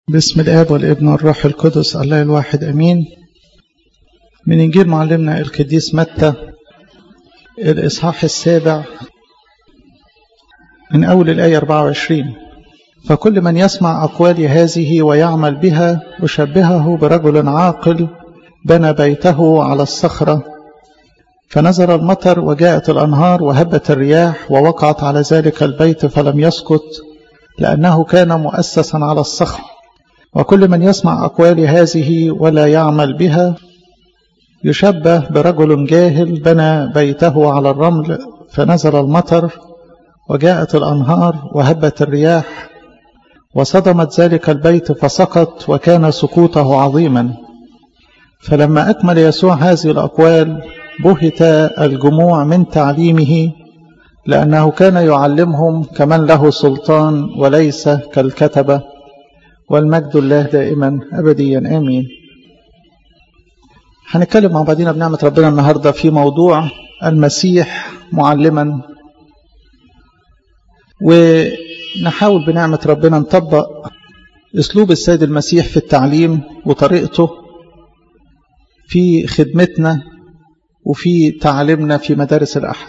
بسم الآب والابن والروح القدس الله الواحد أمين من إنجيل معلمنا القديس متى الإصحاح السابع من أول الآية 24 فكل من يسمع أقوال هذه ويعمل بها أشبهه برجل عاقل بنى بيته على الصخرة فنزل المطر وجاءت الأنهار وهبت الرياح ووقعت على ذلك البيت فلم يسقط لأنه كان مؤسسا على الصخر وكل من يسمع أقوال هذه ولا يعمل بها يشبه برجل جاهل بنى بيته على الرمل فنزل المطر وجاءت الأنهار وهبت الرياح وصدمت ذلك البيت فسقط وكان سقوطه عظيما فلما أكمل يسوع هذه الأقوال بهت الجموع من تعليمه لأنه كان يعلمهم كمن له سلطان وليس كالكتبة والمجد الله دائما أبديا آمين هنتكلم مع بعضنا بنعمة ربنا النهاردة في موضوع المسيح معلما ونحاول بنعمة ربنا نطبق أسلوب السيد المسيح في التعليم وطريقته في خدمتنا وفي تعليمنا في مدارس الأحد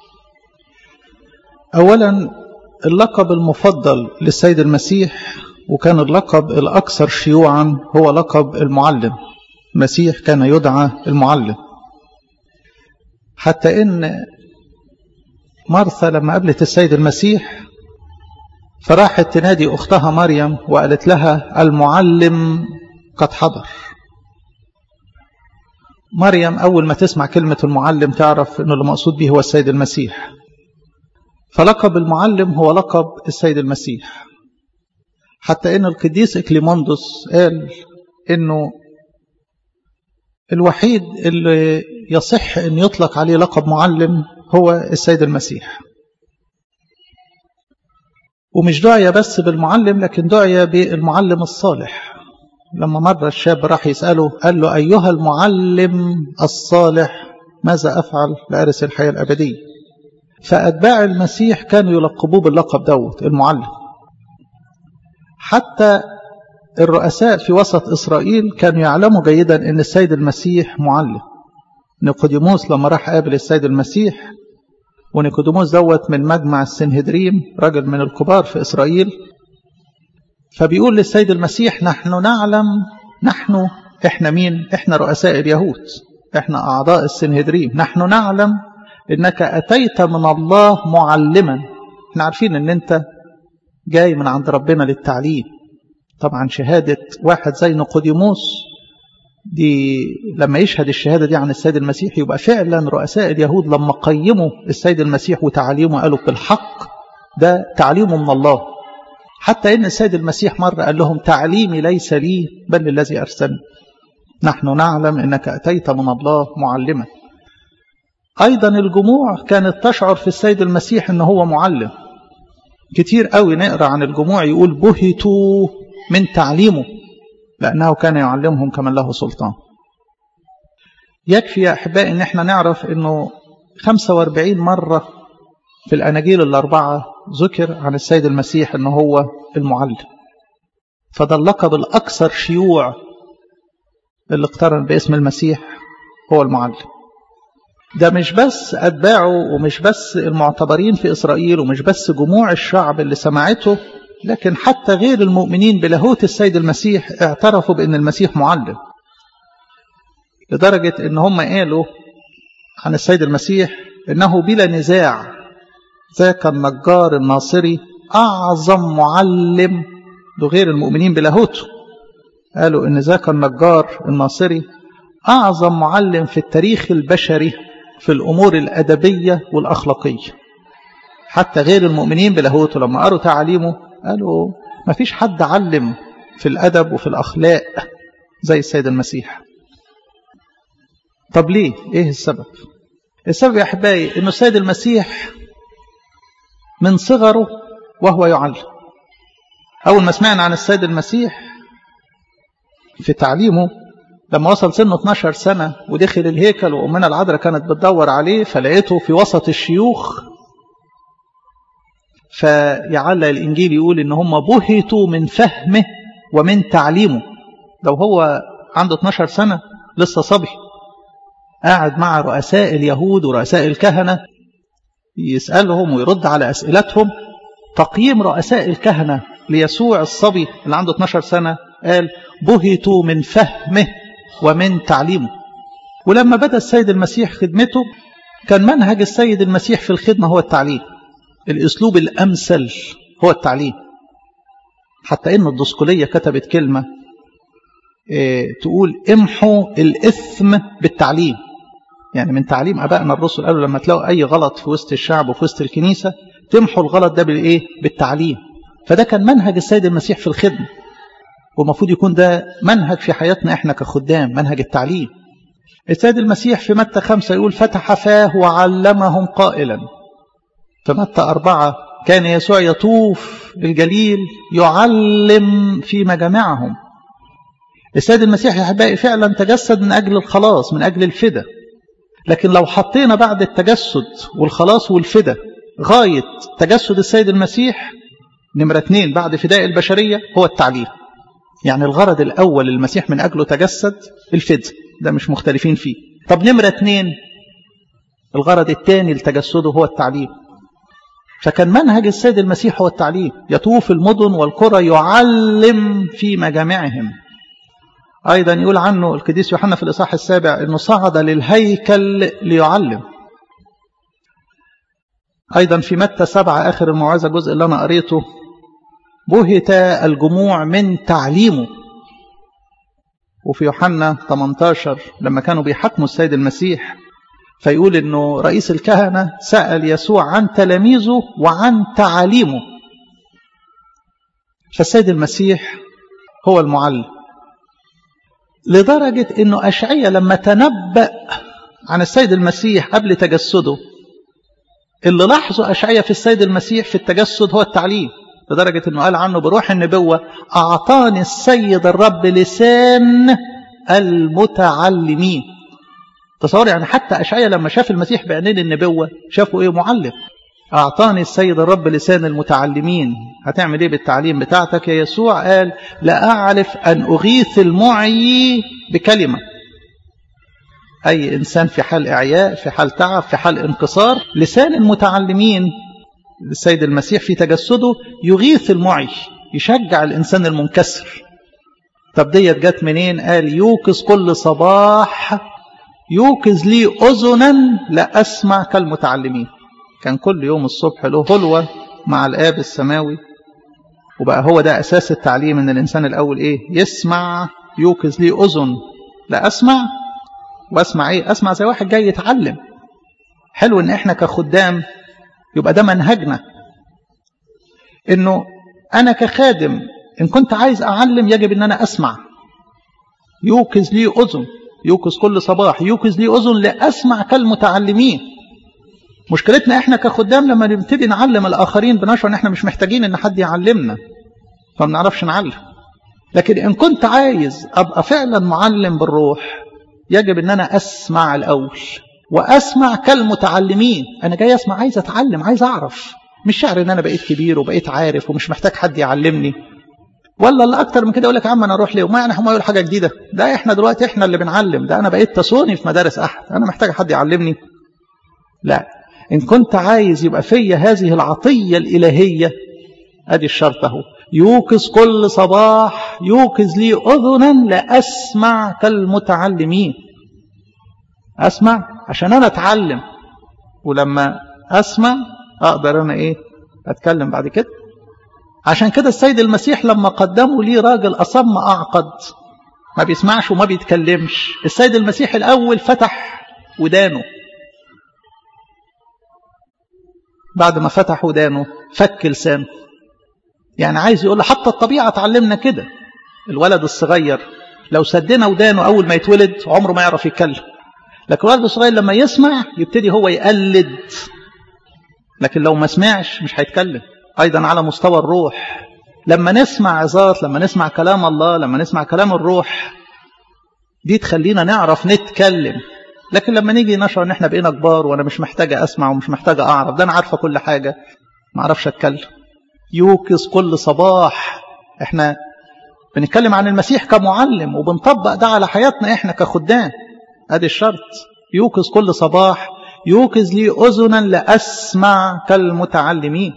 أولا اللقب المفضل للسيد المسيح وكان اللقب الأكثر شيوعا هو لقب المعلم المسيح كان يدعى المعلم حتى إن مرثا لما قابلت السيد المسيح فراحت تنادي أختها مريم وقالت لها المعلم قد حضر مريم أول ما تسمع كلمة المعلم تعرف أنه المقصود به هو السيد المسيح فلقب المعلم هو لقب السيد المسيح حتى ان القديس اكليموندوس قال انه الوحيد اللي يصح ان يطلق عليه لقب معلم هو السيد المسيح ومش دعية بس بالمعلم لكن دعية بالمعلم الصالح لما مر الشاب راح يسأله قال له أيها المعلم الصالح ماذا أفعل لأرث الحياة الأبدية فأتباع المسيح كانوا يلقبوه باللقب دوت المعلم حتى الرؤساء في وسط إسرائيل كانوا يعلموا جيدا أن السيد المسيح معلم نيقوديموس لما راح قابل السيد المسيح ونيقوديموس دوت من مجمع السنهدريم راجل من الكبار في إسرائيل فبيقول للسيد المسيح نحن نعلم نحن احنا مين احنا رؤساء اليهود احنا أعضاء السنهدريم نحن نعلم انك أتيت من الله معلما احنا عارفين ان انت جاي من عند ربنا للتعليم طبعا شهادة واحد زي نقوديموس دي لما يشهد الشهادة دي عن السيد المسيح يبقى فعلا رؤساء اليهود لما قيموا السيد المسيح وتعليمه قالوا بالحق ده تعليمه من الله حتى إن السيد المسيح مرة قال لهم تعليمي ليس لي بل للذي أرسلني نحن نعلم أنك أتيت من الله معلما أيضا الجموع كانت تشعر في السيد المسيح أنه هو معلم كتير قوي نقرأ عن الجموع يقول بهتوا من تعليمه لأنه كان يعلمهم كمن له سلطان يكفي يا أحبائي أن احنا نعرف أنه 45 مرة في الأناجيل الأربعة ذكر عن السيد المسيح أنه هو المعلم فده اللقب الأكثر شيوع اللي اقترن باسم المسيح هو المعلم ده مش بس أتباعه ومش بس المعتبرين في إسرائيل ومش بس جموع الشعب اللي سمعته لكن حتى غير المؤمنين بلاهوت السيد المسيح اعترفوا بأن المسيح معلم لدرجة أن هم قالوا عن السيد المسيح أنه بلا نزاع ذاك النجار الناصري أعظم معلم لغير المؤمنين بلاهوته قالوا أن ذاك النجار الناصري أعظم معلم في التاريخ البشري في الأمور الأدبية والأخلاقية حتى غير المؤمنين بلاهوته لما قروا تعاليمه قالوا ما فيش حد علم في الأدب وفي الأخلاق زي السيد المسيح طب ليه؟ إيه السبب؟ السبب يا أحبائي إنه السيد المسيح من صغره وهو يعلم أول ما سمعنا عن السيد المسيح في تعليمه لما وصل سنه 12 سنة ودخل الهيكل وأمنا العذراء كانت بتدور عليه فلقيته في وسط الشيوخ فيعلق الإنجيل يقول إن هم بهتوا من فهمه ومن تعليمه لو هو عنده 12 سنة لسه صبي قاعد مع رؤساء اليهود ورؤساء الكهنة يسألهم ويرد على أسئلتهم تقييم رؤساء الكهنة ليسوع الصبي اللي عنده 12 سنة قال بهتوا من فهمه ومن تعليمه ولما بدأ السيد المسيح خدمته كان منهج السيد المسيح في الخدمة هو التعليم الأسلوب الأمثل هو التعليم حتى إن الدسقلية كتبت كلمة إيه تقول امحوا الإثم بالتعليم يعني من تعليم أبائنا الرسل قالوا لما تلاقوا أي غلط في وسط الشعب وفي وسط الكنيسة تمحوا الغلط ده بالإيه؟ بالتعليم فده كان منهج السيد المسيح في الخدمة ومفروض يكون ده منهج في حياتنا إحنا كخدام منهج التعليم السيد المسيح في متى خمسة يقول فتح فاه وعلمهم قائلا في متى أربعة كان يسوع يطوف الجليل يعلم في مجامعهم السيد المسيح يا أحبائي فعلا تجسد من أجل الخلاص من أجل الفدا لكن لو حطينا بعد التجسد والخلاص والفدا غاية تجسد السيد المسيح نمرة اثنين بعد فداء البشرية هو التعليم يعني الغرض الأول المسيح من أجله تجسد الفدا ده مش مختلفين فيه طب نمرة اثنين الغرض الثاني لتجسده هو التعليم فكان منهج السيد المسيح هو التعليم يطوف المدن والقرى يعلم في مجامعهم أيضا يقول عنه القديس يوحنا في الإصحاح السابع أنه صعد للهيكل ليعلم أيضا في متى سبعة آخر الموعظة الجزء اللي أنا قريته بهت الجموع من تعليمه وفي يوحنا 18 لما كانوا بيحكموا السيد المسيح فيقول انه رئيس الكهنة سأل يسوع عن تلاميذه وعن تعاليمه فالسيد المسيح هو المعلم لدرجة انه أشعية لما تنبأ عن السيد المسيح قبل تجسده اللي لاحظوا أشعية في السيد المسيح في التجسد هو التعليم لدرجة انه قال عنه بروح النبوة أعطاني السيد الرب لسان المتعلمين تصور يعني حتى أشعية لما شاف المسيح بعينين النبوة شافوا إيه معلم أعطاني السيد الرب لسان المتعلمين هتعمل إيه بالتعليم بتاعتك يا يسوع قال لا أعرف أن أغيث المعي بكلمة أي إنسان في حال إعياء في حال تعب في حال انكسار لسان المتعلمين السيد المسيح في تجسده يغيث المعي يشجع الإنسان المنكسر طب ديت جت منين قال يوقظ كل صباح يوقظ لي أذنا لا أسمع كالمتعلمين كان كل يوم الصبح له هلوة مع الآب السماوي وبقى هو ده أساس التعليم إن الإنسان الأول إيه يسمع يوقظ لي أذن لا أسمع وأسمع إيه أسمع زي واحد جاي يتعلم حلو إن إحنا كخدام يبقى ده منهجنا إنه أنا كخادم إن كنت عايز أعلم يجب إن أنا أسمع يوقظ لي أذن يوقظ كل صباح يوقظ لي أذن لأسمع كالمتعلمين مشكلتنا احنا كخدام لما نبتدي نعلم الآخرين بنشعر ان احنا مش محتاجين ان حد يعلمنا فما نعرفش نعلم لكن ان كنت عايز ابقى فعلا معلم بالروح يجب ان انا اسمع الاول واسمع كالمتعلمين انا جاي اسمع عايز اتعلم عايز اعرف مش شعر ان انا بقيت كبير وبقيت عارف ومش محتاج حد يعلمني ولا اللي اكتر من كده يقول لك يا عم انا اروح ليه وما يعني هم يقول حاجه جديده ده احنا دلوقتي احنا اللي بنعلم ده انا بقيت تسوني في مدارس احد انا محتاج حد يعلمني لا ان كنت عايز يبقى فيا هذه العطيه الالهيه ادي الشرط اهو يوقظ كل صباح يوقظ لي اذنا لاسمع كالمتعلمين اسمع عشان انا اتعلم ولما اسمع اقدر انا ايه اتكلم بعد كده عشان كده السيد المسيح لما قدموا ليه راجل أصم أعقد ما بيسمعش وما بيتكلمش السيد المسيح الأول فتح ودانه بعد ما فتح ودانه فك لسانه يعني عايز يقول حتى الطبيعة تعلمنا كده الولد الصغير لو سدنا ودانه أول ما يتولد عمره ما يعرف يتكلم لكن الولد الصغير لما يسمع يبتدي هو يقلد لكن لو ما سمعش مش هيتكلم أيضا على مستوى الروح لما نسمع عظات لما نسمع كلام الله لما نسمع كلام الروح دي تخلينا نعرف نتكلم لكن لما نيجي نشعر ان احنا بقينا كبار وانا مش محتاجة اسمع ومش محتاجة اعرف ده انا عارفة كل حاجة ما اعرفش اتكلم يوقظ كل صباح احنا بنتكلم عن المسيح كمعلم وبنطبق ده على حياتنا احنا كخدام ادي الشرط يوقظ كل صباح يوقظ لي اذنا لاسمع كالمتعلمين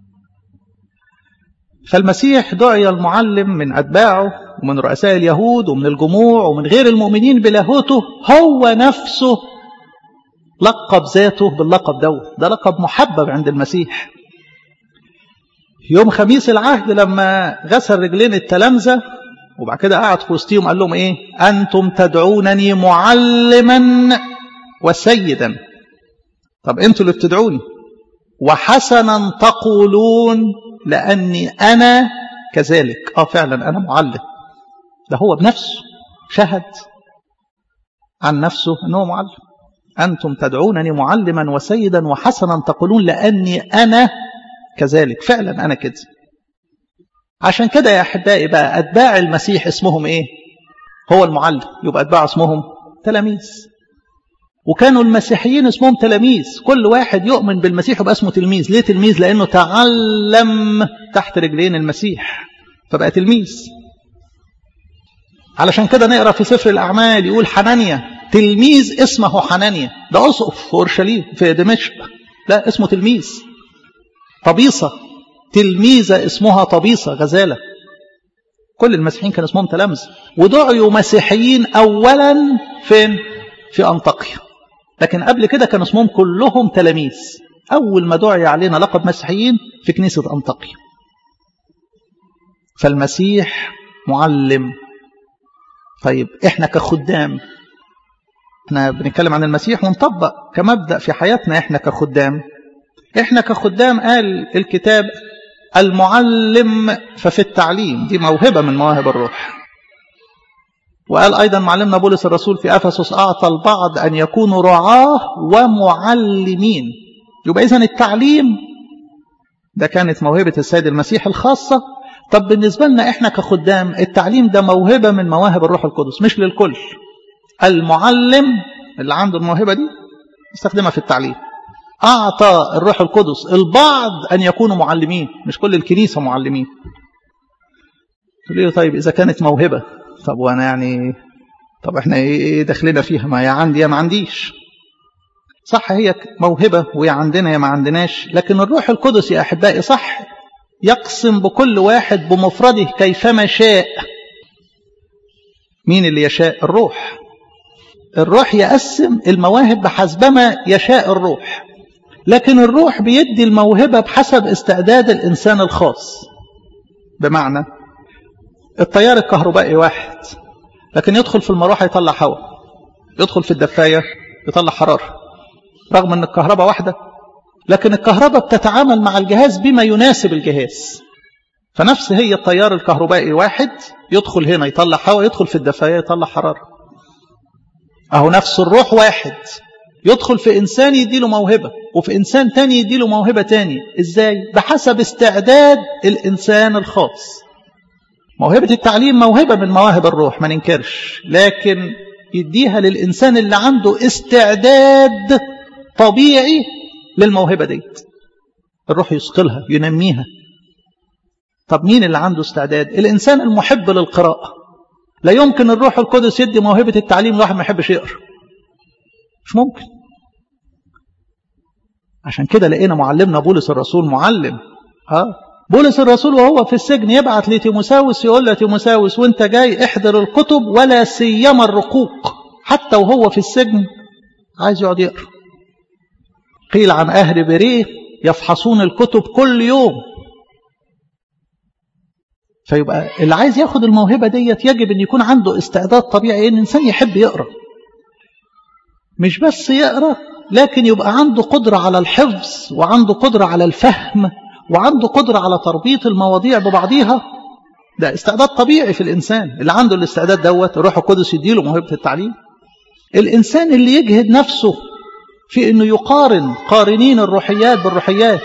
فالمسيح دعي المعلم من اتباعه ومن رؤساء اليهود ومن الجموع ومن غير المؤمنين بلاهوته هو نفسه لقب ذاته باللقب دوت ده لقب محبب عند المسيح يوم خميس العهد لما غسل رجلين التلامذة وبعد كده قعد في وسطهم قال لهم ايه انتم تدعونني معلما وسيدا طب انتوا اللي بتدعوني وحسنا تقولون لاني انا كذلك اه فعلا انا معلم ده هو بنفسه شهد عن نفسه انه معلم انتم تدعونني معلما وسيدا وحسنا تقولون لاني انا كذلك فعلا أنا كده عشان كده يا أحبائي بقى أتباع المسيح اسمهم إيه هو المعلم يبقى أتباع اسمهم تلاميذ وكانوا المسيحيين اسمهم تلاميذ كل واحد يؤمن بالمسيح يبقى اسمه تلميذ ليه تلميذ لأنه تعلم تحت رجلين المسيح فبقى تلميذ علشان كده نقرأ في سفر الأعمال يقول حنانيا تلميذ اسمه حنانيا ده أسقف في أورشليم في دمشق لا اسمه تلميذ طبيصة تلميذة اسمها طبيصة غزالة كل المسيحيين كان اسمهم تلامذة ودعيوا مسيحيين أولا فين في أنطاكيا لكن قبل كده كان اسمهم كلهم تلاميذ أول ما دعي علينا لقب مسيحيين في كنيسة أنطاكيا فالمسيح معلم طيب احنا كخدام احنا بنتكلم عن المسيح ونطبق كمبدأ في حياتنا احنا كخدام احنا كخدام قال الكتاب المعلم ففي التعليم دي موهبة من مواهب الروح وقال أيضا معلمنا بولس الرسول في أفسس أعطى البعض أن يكونوا رعاه ومعلمين يبقى إذن التعليم ده كانت موهبة السيد المسيح الخاصة طب بالنسبة لنا إحنا كخدام التعليم ده موهبة من مواهب الروح القدس مش للكل المعلم اللي عنده الموهبة دي يستخدمها في التعليم أعطى الروح القدس البعض أن يكونوا معلمين مش كل الكنيسة معلمين تقول لي طيب إذا كانت موهبة طب وأنا يعني طب إحنا إيه دخلنا فيها ما يا عندي يا ما عنديش صح هي موهبة ويا عندنا يا ما عندناش لكن الروح القدس يا أحبائي صح يقسم بكل واحد بمفرده كيفما شاء مين اللي يشاء الروح الروح يقسم المواهب بحسبما يشاء الروح لكن الروح بيدي الموهبة بحسب استعداد الإنسان الخاص بمعنى التيار الكهربائي واحد لكن يدخل في المروحة يطلع هواء يدخل في الدفاية يطلع حرارة رغم أن الكهرباء واحدة لكن الكهرباء بتتعامل مع الجهاز بما يناسب الجهاز فنفس هي التيار الكهربائي واحد يدخل هنا يطلع هواء يدخل في الدفاية يطلع حرارة أهو نفس الروح واحد يدخل في إنسان يديله موهبة وفي إنسان تاني يديله موهبة تاني إزاي؟ بحسب استعداد الإنسان الخاص موهبة التعليم موهبة من مواهب الروح ما ننكرش لكن يديها للإنسان اللي عنده استعداد طبيعي للموهبة ديت الروح يثقلها ينميها طب مين اللي عنده استعداد الإنسان المحب للقراءة لا يمكن الروح القدس يدي موهبة التعليم لواحد ما يحبش يقرأ مش ممكن عشان كده لقينا معلمنا بولس الرسول معلم ها بولس الرسول وهو في السجن يبعت لتيموساوس يقول له تيموساوس وانت جاي احضر الكتب ولا سيما الرقوق حتى وهو في السجن عايز يقعد يقرا قيل عن اهل بريه يفحصون الكتب كل يوم فيبقى اللي عايز ياخد الموهبه ديت يجب ان يكون عنده استعداد طبيعي ان الانسان يحب يقرا مش بس يقرا لكن يبقى عنده قدره على الحفظ وعنده قدره على الفهم وعنده قدره على تربيط المواضيع ببعضيها ده استعداد طبيعي في الانسان اللي عنده الاستعداد دوت الروح القدس يديله موهبه التعليم الانسان اللي يجهد نفسه في انه يقارن قارنين الروحيات بالروحيات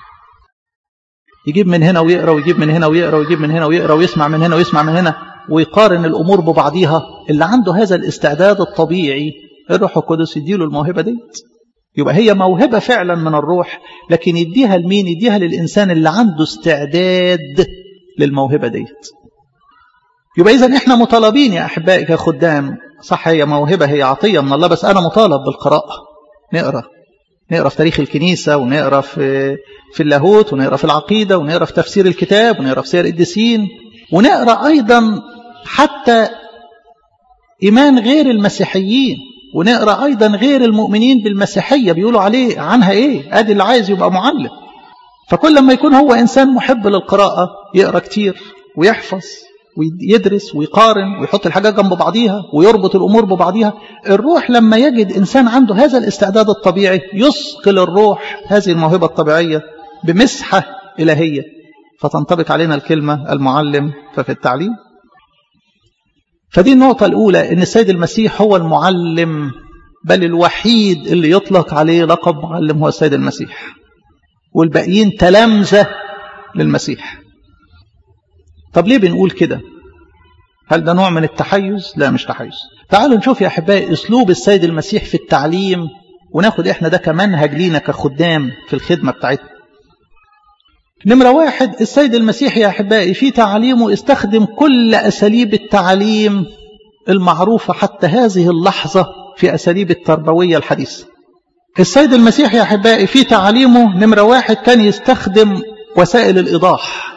يجيب من هنا ويقرا ويجيب من هنا ويقرا ويجيب من هنا ويقرا ويسمع من هنا ويسمع من هنا ويقارن الامور ببعضيها اللي عنده هذا الاستعداد الطبيعي الروح القدس يديله الموهبه ديت يبقى هي موهبه فعلا من الروح لكن يديها لمين يديها للانسان اللي عنده استعداد للموهبه ديت يبقى إذا إحنا مطالبين يا أحبائي كخدام صح هي موهبة هي عطية من الله بس أنا مطالب بالقراءة نقرأ نقرأ في تاريخ الكنيسة ونقرأ في في اللاهوت ونقرأ في العقيدة ونقرأ في تفسير الكتاب ونقرأ في سير القديسين ونقرأ أيضا حتى إيمان غير المسيحيين ونقرأ أيضا غير المؤمنين بالمسيحية بيقولوا عليه عنها إيه أدي اللي عايز يبقى معلم فكل ما يكون هو إنسان محب للقراءة يقرأ كتير ويحفظ ويدرس ويقارن ويحط الحاجات جنب بعضيها ويربط الأمور ببعضيها الروح لما يجد إنسان عنده هذا الاستعداد الطبيعي يثقل الروح هذه الموهبة الطبيعية بمسحة إلهية فتنطبق علينا الكلمة المعلم ففي التعليم فدي النقطة الأولى إن السيد المسيح هو المعلم بل الوحيد اللي يطلق عليه لقب معلم هو السيد المسيح والباقيين تلامذة للمسيح طب ليه بنقول كده هل ده نوع من التحيز لا مش تحيز تعالوا نشوف يا أحبائي أسلوب السيد المسيح في التعليم وناخد إحنا ده كمنهج لينا كخدام في الخدمة بتاعتنا نمرة واحد السيد المسيح يا أحبائي في تعليمه استخدم كل أساليب التعليم المعروفة حتى هذه اللحظة في أساليب التربوية الحديثة السيد المسيح يا أحبائي في تعليمه نمرة واحد كان يستخدم وسائل الإيضاح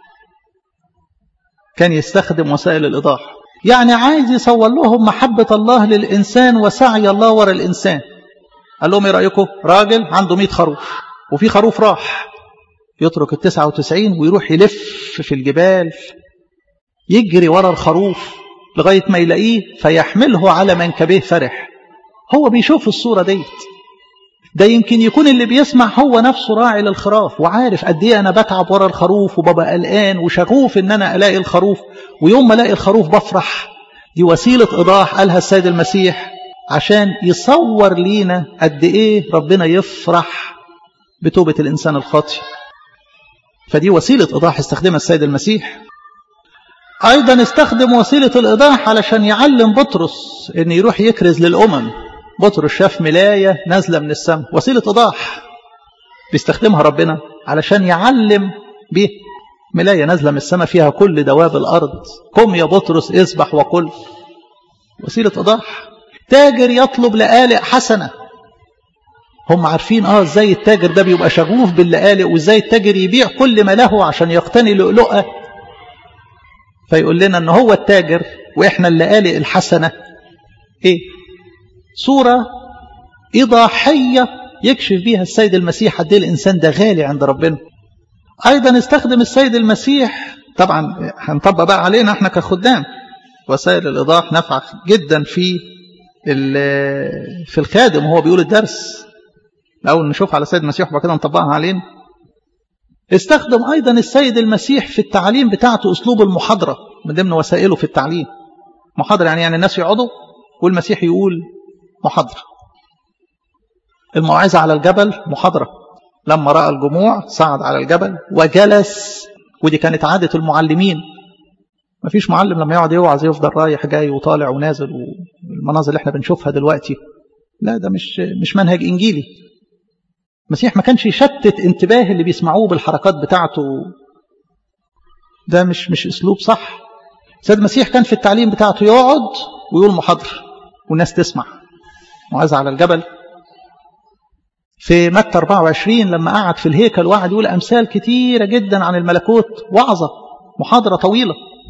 كان يستخدم وسائل الإيضاح يعني عايز يصور لهم محبة الله للإنسان وسعي الله وراء الإنسان قال لهم ايه رأيكم راجل عنده 100 خروف وفي خروف راح يترك التسعة وتسعين ويروح يلف في الجبال يجري ورا الخروف لغاية ما يلاقيه فيحمله على منكبه فرح هو بيشوف الصورة ديت ده يمكن يكون اللي بيسمع هو نفسه راعي للخراف وعارف قد ايه انا بتعب ورا الخروف وببقى قلقان وشغوف ان انا الاقي الخروف ويوم ما الاقي الخروف بفرح دي وسيله ايضاح قالها السيد المسيح عشان يصور لينا قد ايه ربنا يفرح بتوبه الانسان الخاطئ فدي وسيله ايضاح استخدمها السيد المسيح ايضا استخدم وسيله الايضاح علشان يعلم بطرس ان يروح يكرز للامم بطرس شاف ملاية نازلة من السماء وسيلة إيضاح بيستخدمها ربنا علشان يعلم به ملاية نازلة من السماء فيها كل دواب الأرض قم يا بطرس اذبح وكل وسيلة إيضاح تاجر يطلب لآلئ حسنة هم عارفين اه ازاي التاجر ده بيبقى شغوف باللآلئ وازاي التاجر يبيع كل ما له عشان يقتني لؤلؤة فيقول لنا ان هو التاجر واحنا اللآلئ الحسنة ايه صورة إيضاحية يكشف بيها السيد المسيح قد الإنسان ده غالي عند ربنا أيضا استخدم السيد المسيح طبعا هنطبق بقى علينا احنا كخدام وسائل الإيضاح نفع جدا في في الخادم وهو بيقول الدرس الأول نشوف على السيد المسيح وبعد كده نطبقها علينا استخدم أيضا السيد المسيح في التعليم بتاعته أسلوب المحاضرة من ضمن وسائله في التعليم محاضرة يعني يعني الناس يقعدوا والمسيح يقول محاضرة الموعظة على الجبل محاضرة لما رأى الجموع صعد على الجبل وجلس ودي كانت عادة المعلمين ما فيش معلم لما يقعد يوعظ يفضل رايح جاي وطالع ونازل والمناظر اللي احنا بنشوفها دلوقتي لا ده مش مش منهج انجيلي المسيح ما كانش يشتت انتباه اللي بيسمعوه بالحركات بتاعته ده مش مش اسلوب صح سيد المسيح كان في التعليم بتاعته يقعد ويقول محاضرة والناس تسمع موعظة على الجبل في متى 24 لما قعد في الهيكل وقعد يقول أمثال كتيرة جدا عن الملكوت وعظة محاضرة طويلة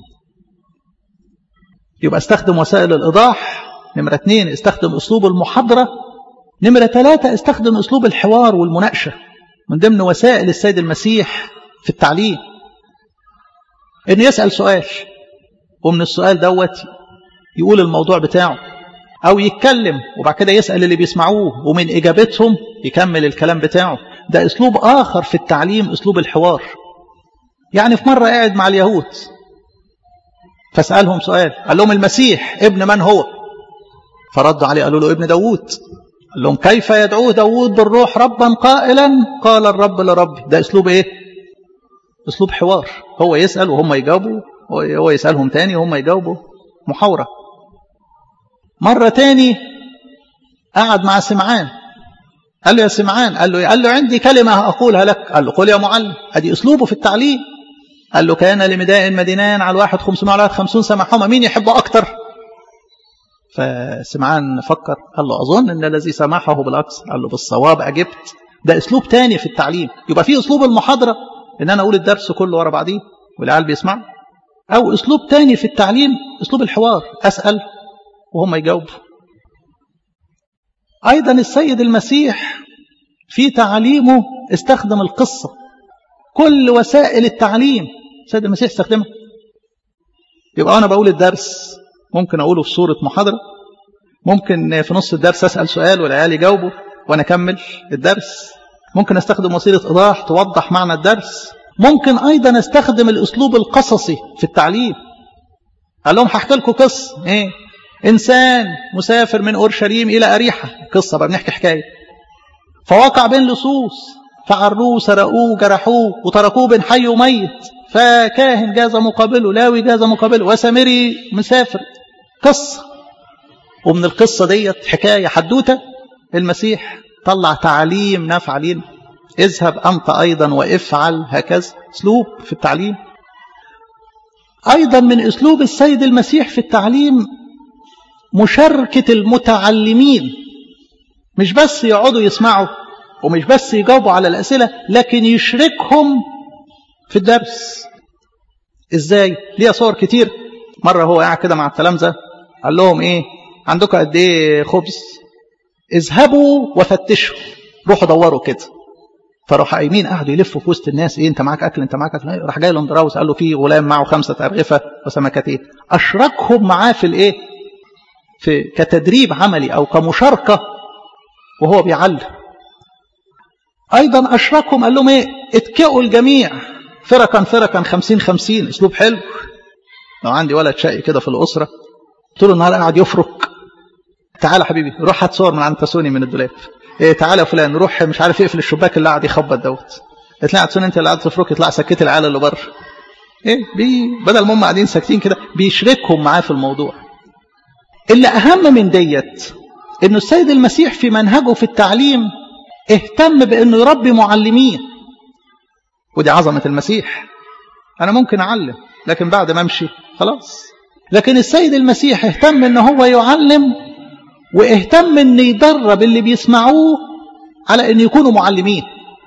يبقى استخدم وسائل الإيضاح نمرة اثنين استخدم أسلوب المحاضرة نمرة ثلاثة استخدم أسلوب الحوار والمناقشة من ضمن وسائل السيد المسيح في التعليم إنه يسأل سؤال ومن السؤال دوت يقول الموضوع بتاعه أو يتكلم وبعد كده يسأل اللي بيسمعوه ومن إجابتهم يكمل الكلام بتاعه ده أسلوب آخر في التعليم أسلوب الحوار يعني في مرة قاعد مع اليهود فسألهم سؤال قال لهم المسيح ابن من هو فردوا عليه قالوا له ابن داوود قال لهم كيف يدعوه داوود بالروح ربا قائلا قال الرب لربي ده أسلوب إيه أسلوب حوار هو يسأل وهم يجاوبوا هو يسألهم تاني وهم يجاوبوا محاورة مرة تاني قعد مع سمعان قال له يا سمعان قال له قال له عندي كلمة أقولها لك قال له قل يا معلم ادي أسلوبه في التعليم قال له كان لمداء مدينان على الواحد 500 على الواحد 50 سمحهما مين يحبه أكتر فسمعان فكر قال له أظن أن الذي سمحه بالأكثر قال له بالصواب أجبت ده أسلوب تاني في التعليم يبقى في أسلوب المحاضرة إن أنا أقول الدرس كله ورا بعضيه والعيال بيسمع أو أسلوب تاني في التعليم أسلوب الحوار أسأل وهم يجاوبوا أيضا السيد المسيح في تعليمه استخدم القصة كل وسائل التعليم السيد المسيح استخدمها يبقى أنا بقول الدرس ممكن أقوله في صورة محاضرة ممكن في نص الدرس أسأل سؤال والعيال يجاوبوا وأنا أكمل الدرس ممكن أستخدم وسيلة إيضاح توضح معنى الدرس ممكن أيضا أستخدم الأسلوب القصصي في التعليم قال لهم هحكي لكم قصة إيه؟ إنسان مسافر من أورشليم إلى أريحة قصة بقى بنحكي حكاية فوقع بين لصوص فعروه سرقوه جرحوه وتركوه بين حي وميت فكاهن جاز مقابله لاوي جاز مقابله وسامري مسافر قصة ومن القصة ديت حكاية حدوتة المسيح طلع تعليم نافع لينا اذهب أنت أيضا وافعل هكذا اسلوب في التعليم أيضا من أسلوب السيد المسيح في التعليم مشاركة المتعلمين مش بس يقعدوا يسمعوا ومش بس يجاوبوا على الأسئلة لكن يشركهم في الدرس ازاي ليها صور كتير مرة هو قاعد كده مع التلامذة قال لهم ايه عندكم قد ايه خبز اذهبوا وفتشوا روحوا دوروا كده فراح قايمين قعدوا يلفوا في وسط الناس ايه انت معاك اكل انت معاك اكل راح جاي لندراوس قال له في غلام معه خمسه ارغفه وسمكتين اشركهم معاه في الايه في كتدريب عملي او كمشاركه وهو بيعلم ايضا اشركهم قال لهم ايه اتكئوا الجميع فرقا فرقا خمسين خمسين اسلوب حلو لو عندي ولد شقي كده في الاسره طول النهار قاعد يفرك تعالى حبيبي روح هات صور من عند تسوني من الدولاب إيه تعالى يا فلان روح مش عارف اقفل الشباك اللي قاعد يخبط دوت اطلع تسوني انت اللي قاعد تفرك اطلع سكت العيال اللي بره ايه بي بدل ما هم قاعدين ساكتين كده بيشركهم معاه في الموضوع اللي اهم من ديت انه السيد المسيح في منهجه في التعليم اهتم بانه يربي معلمين ودي عظمه المسيح انا ممكن اعلم لكن بعد ما امشي خلاص لكن السيد المسيح اهتم ان هو يعلم واهتم ان يدرب اللي بيسمعوه على ان يكونوا معلمين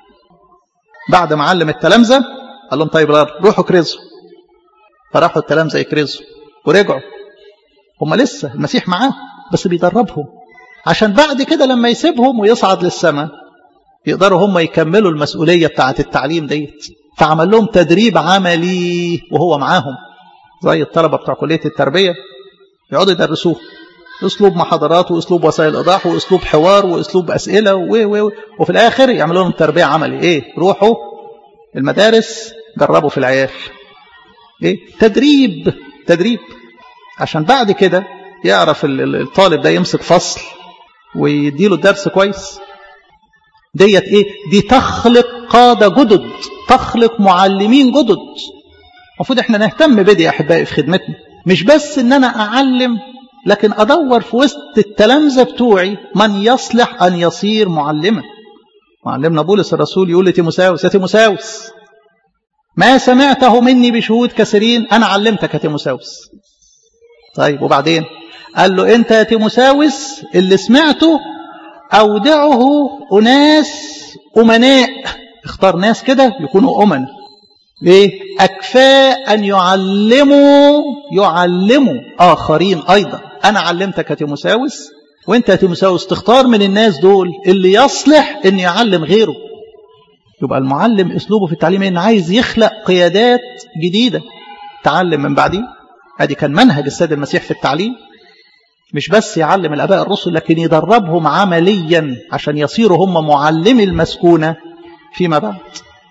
بعد ما علم التلامذه قال لهم طيب روحوا كرزوا فراحوا التلامذه يكرزوا ورجعوا هم لسه المسيح معاهم بس بيدربهم عشان بعد كده لما يسيبهم ويصعد للسماء يقدروا هم يكملوا المسؤولية بتاعة التعليم ديت فعمل لهم تدريب عملي وهو معاهم زي الطلبة بتوع كلية التربية يقعدوا يدرسوه اسلوب محاضرات واسلوب وسائل ايضاح واسلوب حوار واسلوب اسئله و و وفي الاخر يعملوا لهم تربيه عملي ايه روحوا المدارس جربوا في العيال ايه تدريب تدريب عشان بعد كده يعرف الطالب ده يمسك فصل ويديله الدرس كويس ديت ايه دي تخلق قادة جدد تخلق معلمين جدد المفروض احنا نهتم بدي يا احبائي في خدمتنا مش بس ان انا اعلم لكن ادور في وسط التلامذه بتوعي من يصلح ان يصير معلما معلمنا بولس الرسول يقول لتيموساوس يا تيموساوس ما سمعته مني بشهود كثيرين انا علمتك يا تيموساوس طيب وبعدين قال له انت يا تيموساوس اللي سمعته اودعه اناس امناء اختار ناس كده يكونوا امن ليه اكفاء ان يعلموا يعلموا اخرين ايضا انا علمتك يا تيموساوس وانت يا تيموساوس تختار من الناس دول اللي يصلح ان يعلم غيره يبقى المعلم اسلوبه في التعليم ان عايز يخلق قيادات جديده تعلم من بعديه ادي كان منهج السيد المسيح في التعليم مش بس يعلم الاباء الرسل لكن يدربهم عمليا عشان يصيروا هم معلمي المسكونه فيما بعد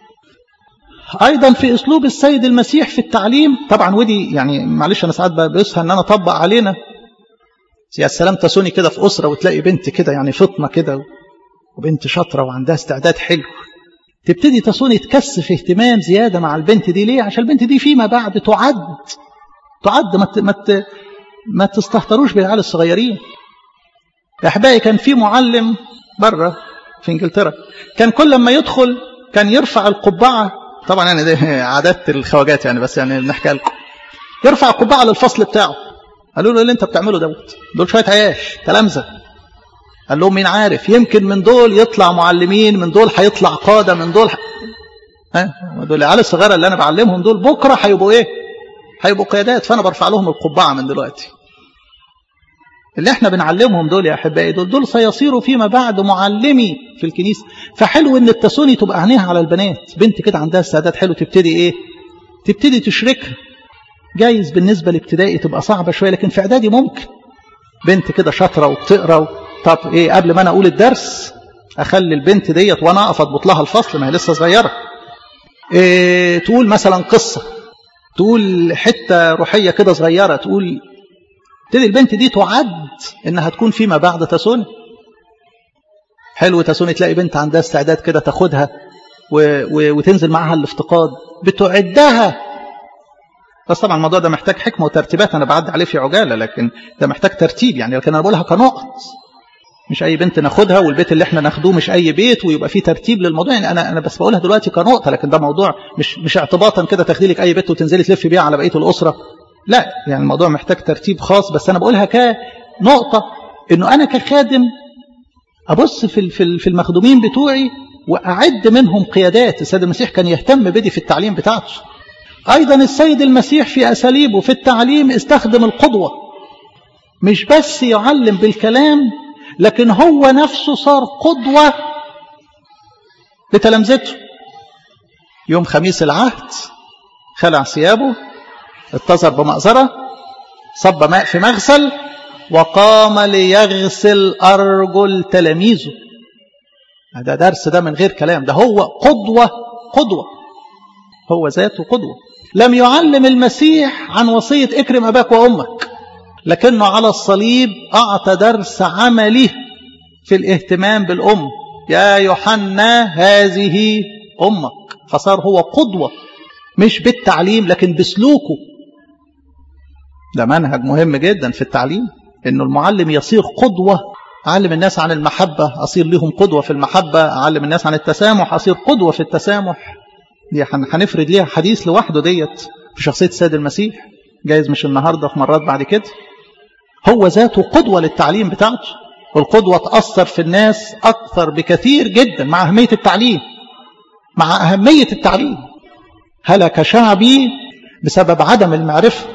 ايضا في اسلوب السيد المسيح في التعليم طبعا ودي يعني معلش انا ساعات بيسهل ان انا اطبق علينا يا سلام تسوني كده في اسره وتلاقي بنت كده يعني فطنه كده وبنت شاطره وعندها استعداد حلو تبتدي تسوني تكثف اهتمام زياده مع البنت دي ليه عشان البنت دي فيما بعد تعد تعد ما ما ما تستهتروش بالعيال الصغيرين يا احبائي كان في معلم بره في انجلترا كان كل ما يدخل كان يرفع القبعه طبعا يعني دي عادات الخواجات يعني بس يعني بنحكي لكم يرفع القبعه للفصل بتاعه قالوا له اللي انت بتعمله دوت دول شويه عياش تلامذه قال لهم مين عارف يمكن من دول يطلع معلمين من دول هيطلع قاده من دول ح... ها دول العيال الصغيره اللي انا بعلمهم دول بكره هيبقوا ايه هيبقوا قيادات فانا برفع لهم القبعه من دلوقتي اللي احنا بنعلمهم دول يا احبائي دول دول سيصيروا فيما بعد معلمي في الكنيسه فحلو ان التسوني تبقى عينيها على البنات بنت كده عندها استعداد حلو تبتدي ايه تبتدي تشركها جايز بالنسبه لابتدائي تبقى صعبه شويه لكن في اعدادي ممكن بنت كده شاطره وبتقرا طب ايه قبل ما انا اقول الدرس اخلي البنت ديت وانا اقف اضبط لها الفصل ما هي لسه صغيره إيه تقول مثلا قصه تقول حته روحيه كده صغيره تقول تبتدي البنت دي تعد انها تكون فيما بعد تسوني حلو تسوني تلاقي بنت عندها استعداد كده تاخدها و... و... وتنزل معاها الافتقاد بتعدها بس طبعا الموضوع ده محتاج حكمه وترتيبات انا بعد عليه في عجاله لكن ده محتاج ترتيب يعني لكن انا بقولها كنقط مش اي بنت ناخدها والبيت اللي احنا ناخدوه مش اي بيت ويبقى فيه ترتيب للموضوع يعني انا انا بس بقولها دلوقتي كنقطه لكن ده موضوع مش مش اعتباطا كده تاخدي لك اي بيت وتنزلي تلفي بيها على بقيه الاسره لا يعني الموضوع محتاج ترتيب خاص بس انا بقولها كنقطه انه انا كخادم ابص في في المخدومين بتوعي واعد منهم قيادات السيد المسيح كان يهتم بدي في التعليم بتاعته ايضا السيد المسيح في اساليبه في التعليم استخدم القدوه مش بس يعلم بالكلام لكن هو نفسه صار قدوه لتلامذته يوم خميس العهد خلع ثيابه اتزر بمأزرة صب ماء في مغسل وقام ليغسل أرجل تلاميذه هذا درس ده من غير كلام ده هو قدوة قدوة هو ذاته قدوة لم يعلم المسيح عن وصية اكرم أباك وأمك لكنه على الصليب أعطى درس عملي في الاهتمام بالأم يا يوحنا هذه أمك فصار هو قدوة مش بالتعليم لكن بسلوكه ده منهج مهم جدا في التعليم انه المعلم يصير قدوة أعلم الناس عن المحبة أصير لهم قدوة في المحبة أعلم الناس عن التسامح أصير قدوة في التسامح دي هنفرد ليها حديث لوحده ديت في شخصية السيد المسيح جايز مش النهاردة في مرات بعد كده هو ذاته قدوة للتعليم بتاعته والقدوة تأثر في الناس أكثر بكثير جدا مع أهمية التعليم مع أهمية التعليم هلك شعبي بسبب عدم المعرفة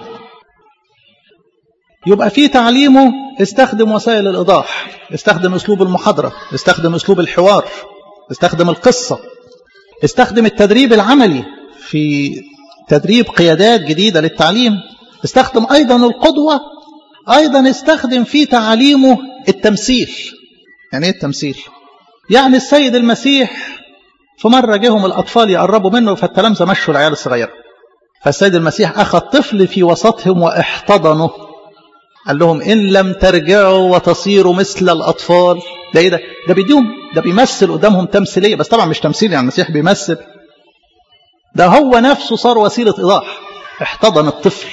يبقى في تعليمه استخدم وسائل الإيضاح استخدم أسلوب المحاضرة استخدم أسلوب الحوار استخدم القصة استخدم التدريب العملي في تدريب قيادات جديدة للتعليم استخدم أيضا القدوة أيضا استخدم في تعليمه التمثيل يعني إيه التمثيل يعني السيد المسيح في مرة جيهم الأطفال يقربوا منه فالتلامذة مشوا العيال الصغيرة فالسيد المسيح أخذ طفل في وسطهم واحتضنه قال لهم إن لم ترجعوا وتصيروا مثل الأطفال ده إيه ده ده بيديهم ده بيمثل قدامهم تمثيلية بس طبعا مش تمثيل يعني المسيح بيمثل ده هو نفسه صار وسيلة إيضاح احتضن الطفل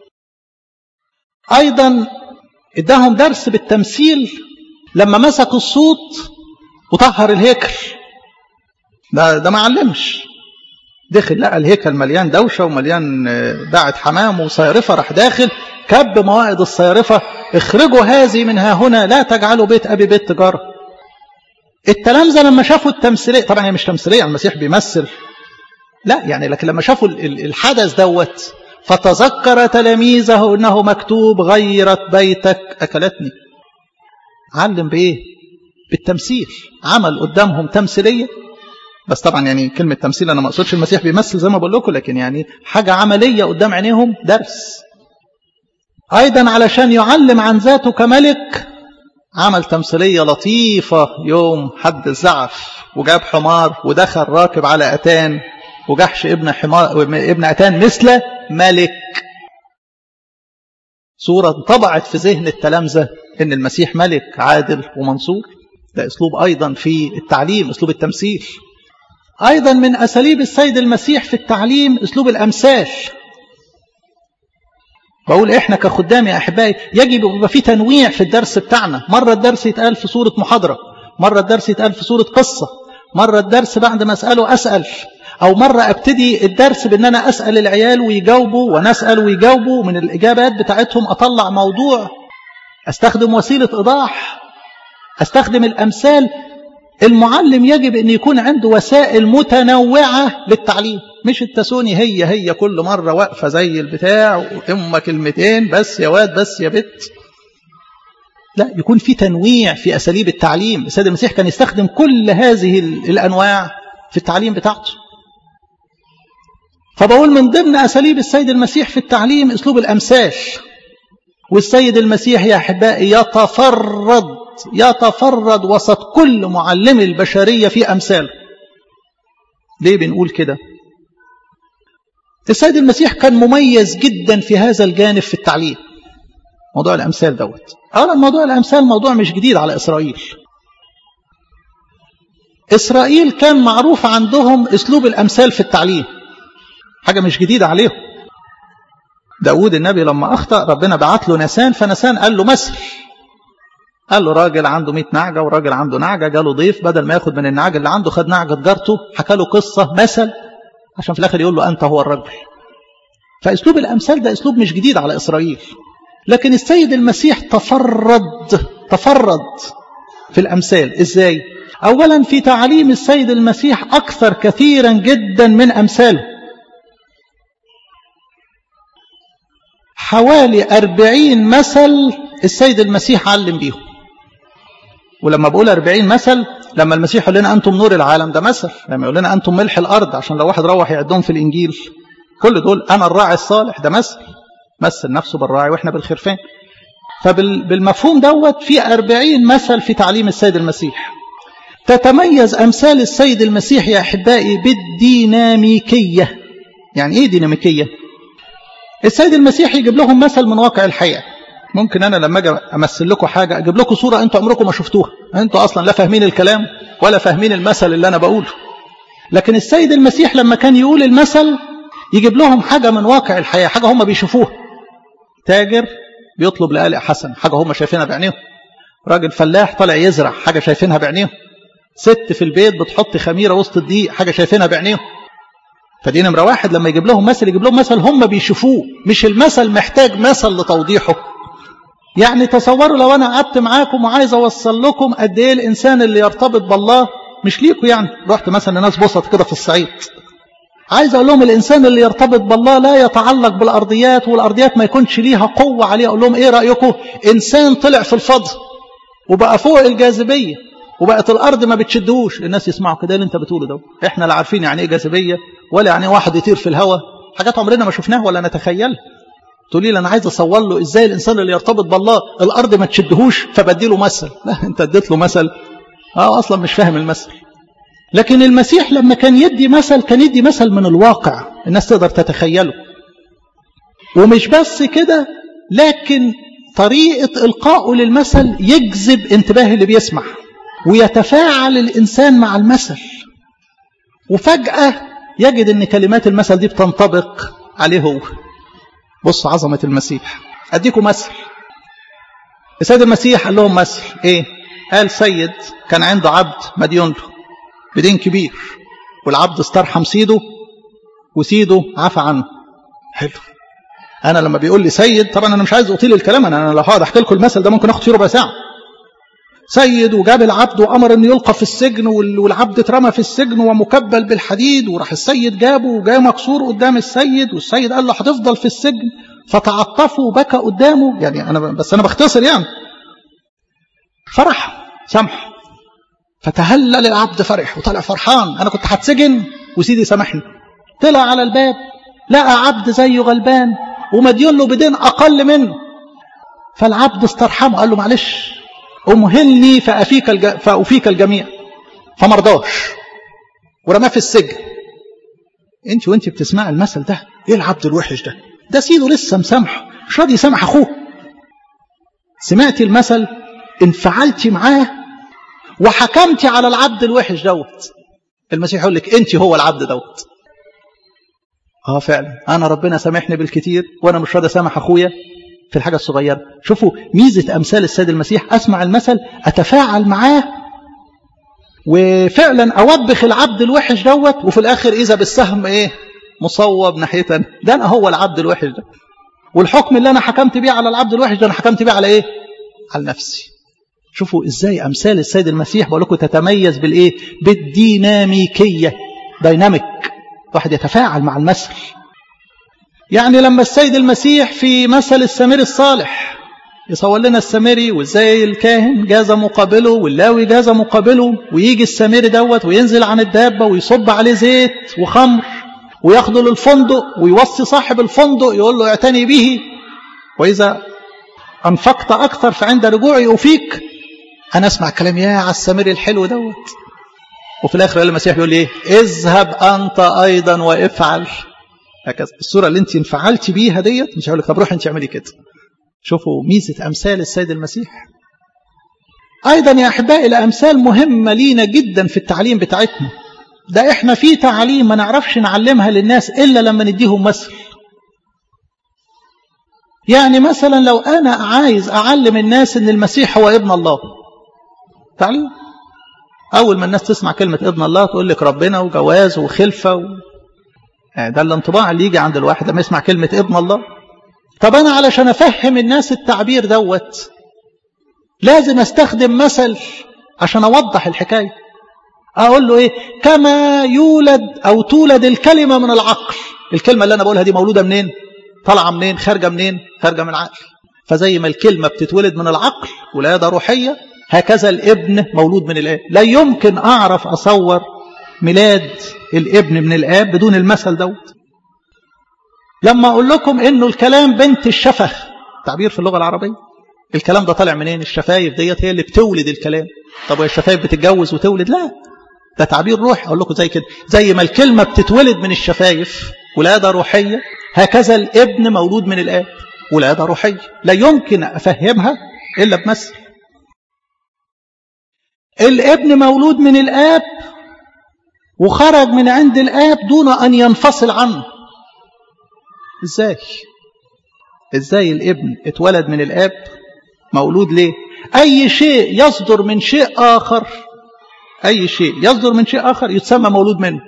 أيضا اداهم درس بالتمثيل لما مسك الصوت وطهر الهيكل ده ده ما علمش دخل لقى الهيكل مليان دوشه ومليان باعة حمام وصيرفه راح داخل كب موائد الصيرفه اخرجوا هذه من ها هنا لا تجعلوا بيت ابي بيت تجاره التلامذه لما شافوا التمثيليه طبعا هي مش تمثيليه المسيح بيمثل لا يعني لكن لما شافوا الحدث دوت فتذكر تلاميذه انه مكتوب غيرت بيتك اكلتني علم بايه بالتمثيل عمل قدامهم تمثيليه بس طبعا يعني كلمة تمثيل أنا ما أقصدش المسيح بيمثل زي ما بقول لكم لكن يعني حاجة عملية قدام عينيهم درس أيضا علشان يعلم عن ذاته كملك عمل تمثيلية لطيفة يوم حد الزعف وجاب حمار ودخل راكب على أتان وجحش ابن حمار ابن أتان مثل ملك صورة انطبعت في ذهن التلامذة إن المسيح ملك عادل ومنصور ده أسلوب أيضا في التعليم أسلوب التمثيل أيضا من أساليب السيد المسيح في التعليم أسلوب الأمثال بقول إحنا كخدام يا أحبائي يجب يبقى في تنويع في الدرس بتاعنا مرة الدرس يتقال في صورة محاضرة مرة الدرس يتقال في صورة قصة مرة الدرس بعد ما أسأله أسأل أو مرة أبتدي الدرس بأن أنا أسأل العيال ويجاوبوا ونسأل ويجاوبوا من الإجابات بتاعتهم أطلع موضوع أستخدم وسيلة إيضاح أستخدم الأمثال المعلم يجب أن يكون عنده وسائل متنوعة للتعليم مش التسوني هي هي كل مرة واقفة زي البتاع وإما كلمتين بس يا واد بس يا بت لا يكون في تنويع في أساليب التعليم السيد المسيح كان يستخدم كل هذه الأنواع في التعليم بتاعته فبقول من ضمن أساليب السيد المسيح في التعليم أسلوب الأمثال والسيد المسيح يا أحبائي يتفرد يتفرد وسط كل معلم البشرية في أمثاله ليه بنقول كده السيد المسيح كان مميز جدا في هذا الجانب في التعليم موضوع الأمثال دوت أولا موضوع الأمثال موضوع مش جديد على إسرائيل إسرائيل كان معروف عندهم أسلوب الأمثال في التعليم حاجة مش جديدة عليهم داود النبي لما أخطأ ربنا بعت له نسان فنسان قال له مثل قال له راجل عنده 100 نعجة وراجل عنده نعجة جاله ضيف بدل ما ياخد من النعجة اللي عنده خد نعجة جارته حكى له قصة مثل عشان في الآخر يقول له أنت هو الرجل فأسلوب الأمثال ده أسلوب مش جديد على إسرائيل لكن السيد المسيح تفرد تفرد في الأمثال إزاي؟ أولا في تعليم السيد المسيح أكثر كثيرا جدا من أمثاله حوالي أربعين مثل السيد المسيح علم بيهم ولما بقول أربعين مثل لما المسيح يقول لنا أنتم نور العالم ده مثل لما يقول لنا أنتم ملح الأرض عشان لو واحد روح يعدهم في الإنجيل كل دول أنا الراعي الصالح ده مثل مثل نفسه بالراعي وإحنا بالخرفان فبالمفهوم دوت في أربعين مثل في تعليم السيد المسيح تتميز أمثال السيد المسيح يا أحبائي بالديناميكية يعني إيه ديناميكية؟ السيد المسيح يجيب لهم مثل من واقع الحياة ممكن أنا لما أجي أمثل لكم حاجة أجيب لكم صورة أنتوا عمركم ما شفتوها أنتوا أصلا لا فاهمين الكلام ولا فاهمين المثل اللي أنا بقوله لكن السيد المسيح لما كان يقول المثل يجيب لهم حاجة من واقع الحياة حاجة هم بيشوفوها تاجر بيطلب لقالق حسن حاجة هم شايفينها بعينيهم راجل فلاح طالع يزرع حاجة شايفينها بعينيهم ست في البيت بتحط خميرة وسط الدقيق حاجة شايفينها بعينيهم فدي نمرة واحد لما يجيب لهم مثل يجيب لهم مثل هم بيشوفوه مش المثل محتاج مثل لتوضيحه يعني تصوروا لو أنا قعدت معاكم وعايز أوصل لكم قد إيه الإنسان اللي يرتبط بالله مش ليكوا يعني رحت مثلا لناس بسط كده في الصعيد عايز أقول لهم الإنسان اللي يرتبط بالله لا يتعلق بالأرضيات والأرضيات ما يكونش ليها قوة عليه أقول لهم إيه رأيكم إنسان طلع في الفضل وبقى فوق الجاذبية وبقت الأرض ما بتشدهوش الناس يسمعوا كده اللي أنت بتقوله ده إحنا لا عارفين يعني إيه جاذبية ولا يعني واحد يطير في الهواء حاجات عمرنا ما شفناها ولا نتخيلها تقولي لي أنا عايز أصور له إزاي الإنسان اللي يرتبط بالله الأرض ما تشدهوش فبدي له مثل لا أنت اديت له مثل آه أصلا مش فاهم المثل لكن المسيح لما كان يدي مثل كان يدي مثل من الواقع الناس تقدر تتخيله ومش بس كده لكن طريقة إلقائه للمثل يجذب انتباه اللي بيسمع ويتفاعل الإنسان مع المثل وفجأة يجد أن كلمات المثل دي بتنطبق عليه هو بص عظمة المسيح أديكم مثل السيد المسيح قال لهم مثل إيه قال سيد كان عنده عبد مديون له بدين كبير والعبد استرحم سيده وسيده عفى عنه حلو انا لما بيقول لي سيد طبعا انا مش عايز اطيل الكلام انا لو هقعد احكي لكم المثل ده ممكن اخد فيه ربع ساعه سيد وجاب العبد وامر انه يلقى في السجن والعبد اترمى في السجن ومكبل بالحديد وراح السيد جابه وجاي مكسور قدام السيد والسيد قال له هتفضل في السجن فتعطفه وبكى قدامه يعني انا بس انا بختصر يعني فرح سامحه فتهلل العبد فرح وطلع فرحان انا كنت هتسجن وسيدي سامحني طلع على الباب لقى عبد زيه غلبان ومديون له بدين اقل منه فالعبد استرحمه قال له معلش امهلني فافيك الج... فافيك الجميع فمرضاش ورماه في السجن انت وانت بتسمع المثل ده ايه العبد الوحش ده ده سيده لسه مسامحه مش راضي يسامح اخوه سمعتي المثل انفعلتي معاه وحكمتي على العبد الوحش دوت المسيح يقول لك انت هو العبد دوت اه فعلا انا ربنا سامحني بالكتير وانا مش راضي اسامح اخويا في الحاجه الصغيره شوفوا ميزه امثال السيد المسيح اسمع المثل اتفاعل معاه وفعلا اوبخ العبد الوحش دوت وفي الاخر اذا بالسهم ايه مصوب ناحيتنا ده انا هو العبد الوحش ده والحكم اللي انا حكمت بيه على العبد الوحش ده انا حكمت بيه على ايه على نفسي شوفوا ازاي امثال السيد المسيح بقول لكم تتميز بالايه بالديناميكيه دايناميك واحد يتفاعل مع المثل يعني لما السيد المسيح في مثل السمير الصالح يصور لنا السامري وازاي الكاهن جاز مقابله واللاوي جاز مقابله ويجي السامري دوت وينزل عن الدابه ويصب عليه زيت وخمر وياخده للفندق ويوصي صاحب الفندق يقول له اعتني به واذا انفقت اكثر فعند رجوعي افيك انا اسمع كلام يا على السامري الحلو دوت وفي الاخر المسيح يقول ايه اذهب انت ايضا وافعل هكذا الصوره اللي انت انفعلتي بيها ديت مش هقول لك طب روحي انت اعملي كده شوفوا ميزة أمثال السيد المسيح أيضا يا أحبائي الأمثال مهمة لينا جدا في التعليم بتاعتنا ده إحنا في تعليم ما نعرفش نعلمها للناس إلا لما نديهم مثل يعني مثلا لو أنا عايز أعلم الناس إن المسيح هو ابن الله تعليم أول ما الناس تسمع كلمة ابن الله تقول لك ربنا وجواز وخلفة و... ده الانطباع اللي يجي عند الواحد لما يسمع كلمة ابن الله طب أنا علشان أفهم الناس التعبير دوت لازم أستخدم مثل عشان أوضح الحكاية أقول له إيه كما يولد أو تولد الكلمة من العقل الكلمة اللي أنا بقولها دي مولودة منين طالعة منين خارجة منين خارجة من العقل فزي ما الكلمة بتتولد من العقل ولادة روحية هكذا الابن مولود من الآب لا يمكن أعرف أصور ميلاد الابن من الآب بدون المثل دوت لما أقول لكم إنه الكلام بنت الشفه تعبير في اللغة العربية الكلام ده طالع منين الشفايف ديت هي اللي بتولد الكلام طب الشفايف بتتجوز وتولد لا ده تعبير روحي أقول لكم زي كده زي ما الكلمة بتتولد من الشفايف ولادة روحية هكذا الابن مولود من الآب ولادة روحية لا يمكن أفهمها إلا بمثل الابن مولود من الآب وخرج من عند الآب دون أن ينفصل عنه ازاي ازاي الابن اتولد من الاب مولود ليه اي شيء يصدر من شيء اخر اي شيء يصدر من شيء اخر يتسمى مولود منه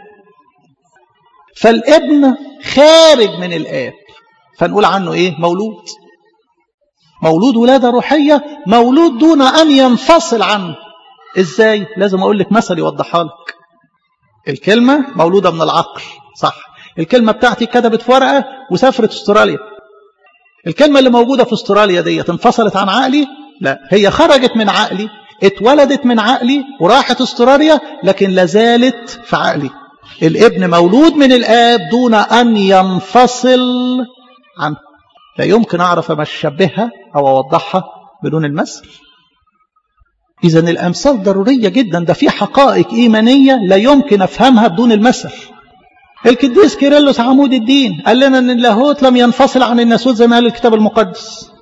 فالابن خارج من الاب فنقول عنه ايه مولود مولود ولاده روحيه مولود دون ان ينفصل عنه ازاي لازم اقول لك مثل يوضحها لك الكلمه مولوده من العقل صح الكلمة بتاعتي كتبت في ورقة وسافرت استراليا الكلمة اللي موجودة في استراليا دي انفصلت عن عقلي لا هي خرجت من عقلي اتولدت من عقلي وراحت استراليا لكن لازالت في عقلي الابن مولود من الآب دون أن ينفصل عنه لا يمكن أعرف أما أشبهها أو أوضحها بدون المثل إذا الأمثال ضرورية جدا ده في حقائق إيمانية لا يمكن أفهمها بدون المثل القديس كيرلس عمود الدين قال لنا ان اللاهوت لم ينفصل عن الناسوت زي ما قال الكتاب المقدس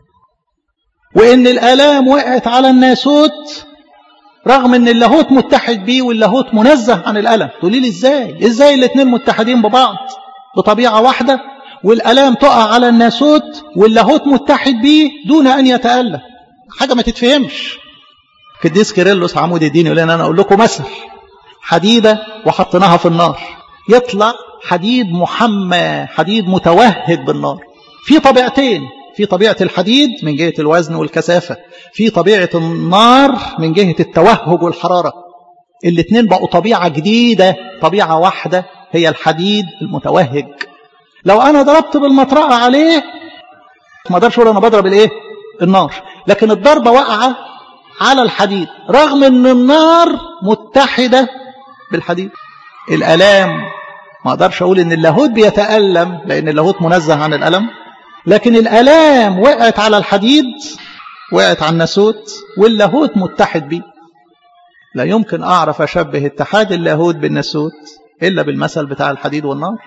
وان الالام وقعت على الناسوت رغم ان اللاهوت متحد بيه واللاهوت منزه عن الالم تقولي لي ازاي ازاي الاثنين متحدين ببعض بطبيعه واحده والالام تقع على الناسوت واللاهوت متحد بيه دون ان يتالم حاجه ما تتفهمش القديس كيرلس عمود الدين يقول لنا انا اقول لكم مثل حديده وحطيناها في النار يطلع حديد محمى حديد متوهج بالنار في طبيعتين في طبيعة الحديد من جهة الوزن والكثافة في طبيعة النار من جهة التوهج والحرارة الاثنين بقوا طبيعة جديدة طبيعة واحدة هي الحديد المتوهج لو أنا ضربت بالمطرقة عليه ما اقدرش اقول أنا بضرب الإيه؟ النار لكن الضربة واقعة على الحديد رغم أن النار متحدة بالحديد الألام ما أقدرش أقول إن اللاهوت بيتألم لأن اللاهوت منزه عن الألم لكن الألام وقعت على الحديد وقعت على الناسوت واللاهوت متحد بيه لا يمكن أعرف أشبه اتحاد اللاهوت بالناسوت إلا بالمثل بتاع الحديد والنار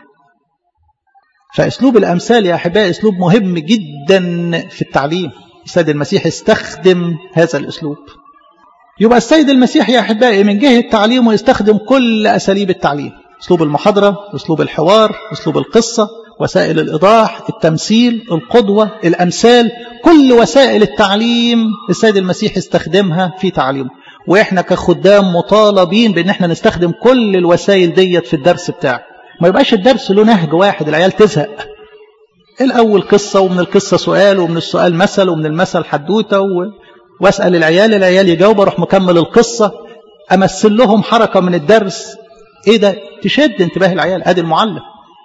فأسلوب الأمثال يا أحبائي أسلوب مهم جدا في التعليم السيد المسيح استخدم هذا الأسلوب يبقى السيد المسيح يا أحبائي من جهة تعليمه يستخدم كل أساليب التعليم أسلوب المحاضرة أسلوب الحوار أسلوب القصة وسائل الإيضاح التمثيل القدوة الأمثال كل وسائل التعليم السيد المسيح استخدمها في تعليمه واحنا كخدام مطالبين بان احنا نستخدم كل الوسائل ديت في الدرس بتاعك ما يبقاش الدرس له نهج واحد العيال تزهق الاول قصه ومن القصه سؤال ومن السؤال مثل ومن المثل حدوته و... واسال العيال العيال يجاوب اروح مكمل القصه امثل لهم حركه من الدرس ايه ده تشد انتباه العيال ادي المعلم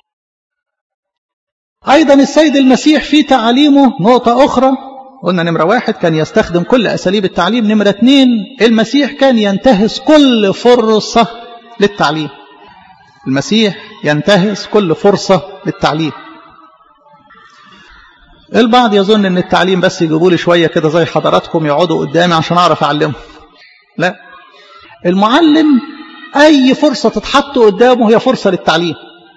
ايضا السيد المسيح في تعاليمه نقطه اخرى قلنا نمرة واحد كان يستخدم كل أساليب التعليم نمرة اثنين المسيح كان ينتهز كل فرصة للتعليم المسيح ينتهز كل فرصة للتعليم البعض يظن ان التعليم بس يجيبوا لي شوية كده زي حضراتكم يقعدوا قدامي عشان اعرف اعلمهم لا المعلم اي فرصة تتحط قدامه هي فرصة للتعليم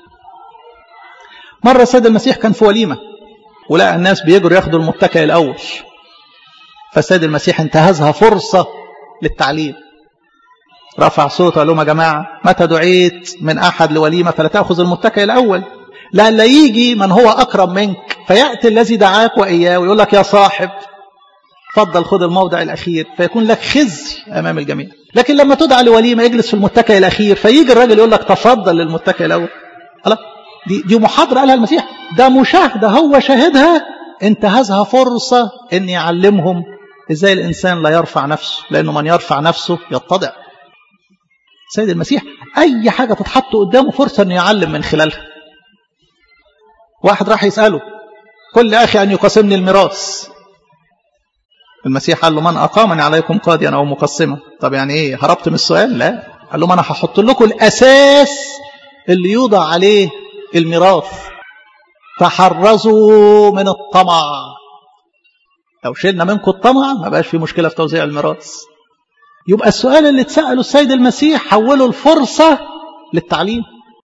مرة السيد المسيح كان في وليمة ولقى الناس بيجروا ياخدوا المتكئ الأول فالسيد المسيح انتهزها فرصة للتعليم رفع صوته قال لهم يا جماعة متى دعيت من أحد لوليمة فلا تأخذ المتكئ الأول لا لا يجي من هو أقرب منك فيأتي الذي دعاك وإياه ويقول لك يا صاحب فضل خذ الموضع الأخير فيكون لك خزي أمام الجميع لكن لما تدعى لوليمة يجلس في المتكئ الأخير فيجي الراجل يقول لك تفضل للمتكئ الأول خلاص دي, دي محاضرة قالها المسيح ده مشاهدة هو شاهدها انتهزها فرصة ان يعلمهم ازاي الانسان لا يرفع نفسه لانه من يرفع نفسه يتضع سيد المسيح اي حاجة تتحط قدامه فرصة انه يعلم من خلالها واحد راح يسأله كل اخي ان يقاسمني الميراث المسيح قال له من اقامني عليكم قاضيا او مقسما طب يعني ايه هربت من السؤال لا قال له ما انا هحط لكم الاساس اللي يوضع عليه الميراث تحرزوا من الطمع لو شلنا منكم الطمع ما بقاش في مشكلة في توزيع الميراث يبقى السؤال اللي اتسأله السيد المسيح حوله الفرصة للتعليم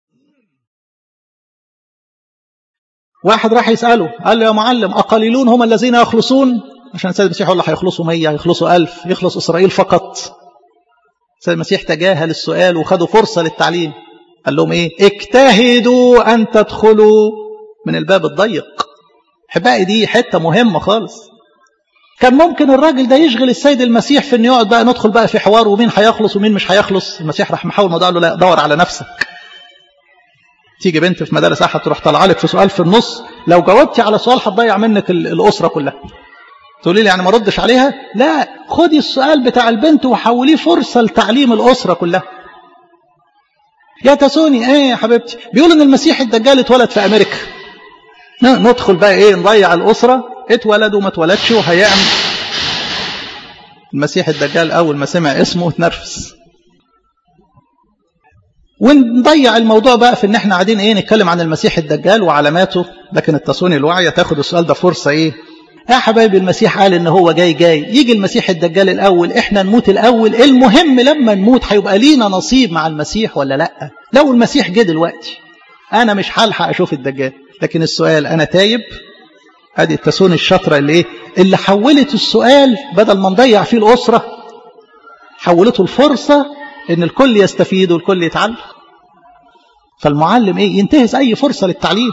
واحد راح يسأله قال له يا معلم أقليلون هم الذين يخلصون عشان السيد المسيح يقول له هيخلصوا مية هيخلصوا ألف يخلص إسرائيل فقط السيد المسيح تجاهل السؤال وخدوا فرصة للتعليم قال لهم ايه اجتهدوا ان تدخلوا من الباب الضيق احبائي دي حته مهمه خالص كان ممكن الراجل ده يشغل السيد المسيح في انه يقعد بقى ندخل بقى في حوار ومين هيخلص ومين مش هيخلص المسيح راح محاول الموضوع له لا دور على نفسك تيجي بنت في مدارس احد تروح طالعه لك في سؤال في النص لو جاوبتي على سؤال هتضيع منك الاسره كلها تقولي لي يعني ما ردش عليها لا خدي السؤال بتاع البنت وحوليه فرصه لتعليم الاسره كلها يا تسوني ايه يا حبيبتي بيقول ان المسيح الدجال اتولد في امريكا ندخل بقى ايه نضيع الاسره اتولد وما اتولدش وهيعمل المسيح الدجال اول ما سمع اسمه اتنرفز ونضيع الموضوع بقى في ان احنا قاعدين ايه نتكلم عن المسيح الدجال وعلاماته لكن التسوني الواعيه تاخد السؤال ده فرصه ايه يا حبايبي المسيح قال ان هو جاي جاي يجي المسيح الدجال الاول احنا نموت الاول المهم لما نموت هيبقى لينا نصيب مع المسيح ولا لا لو المسيح جه دلوقتي انا مش هلحق اشوف الدجال لكن السؤال انا تايب ادي التسون الشاطره اللي ايه اللي حولت السؤال بدل ما نضيع فيه الاسره حولته الفرصه ان الكل يستفيد والكل يتعلم فالمعلم ايه ينتهز اي فرصه للتعليم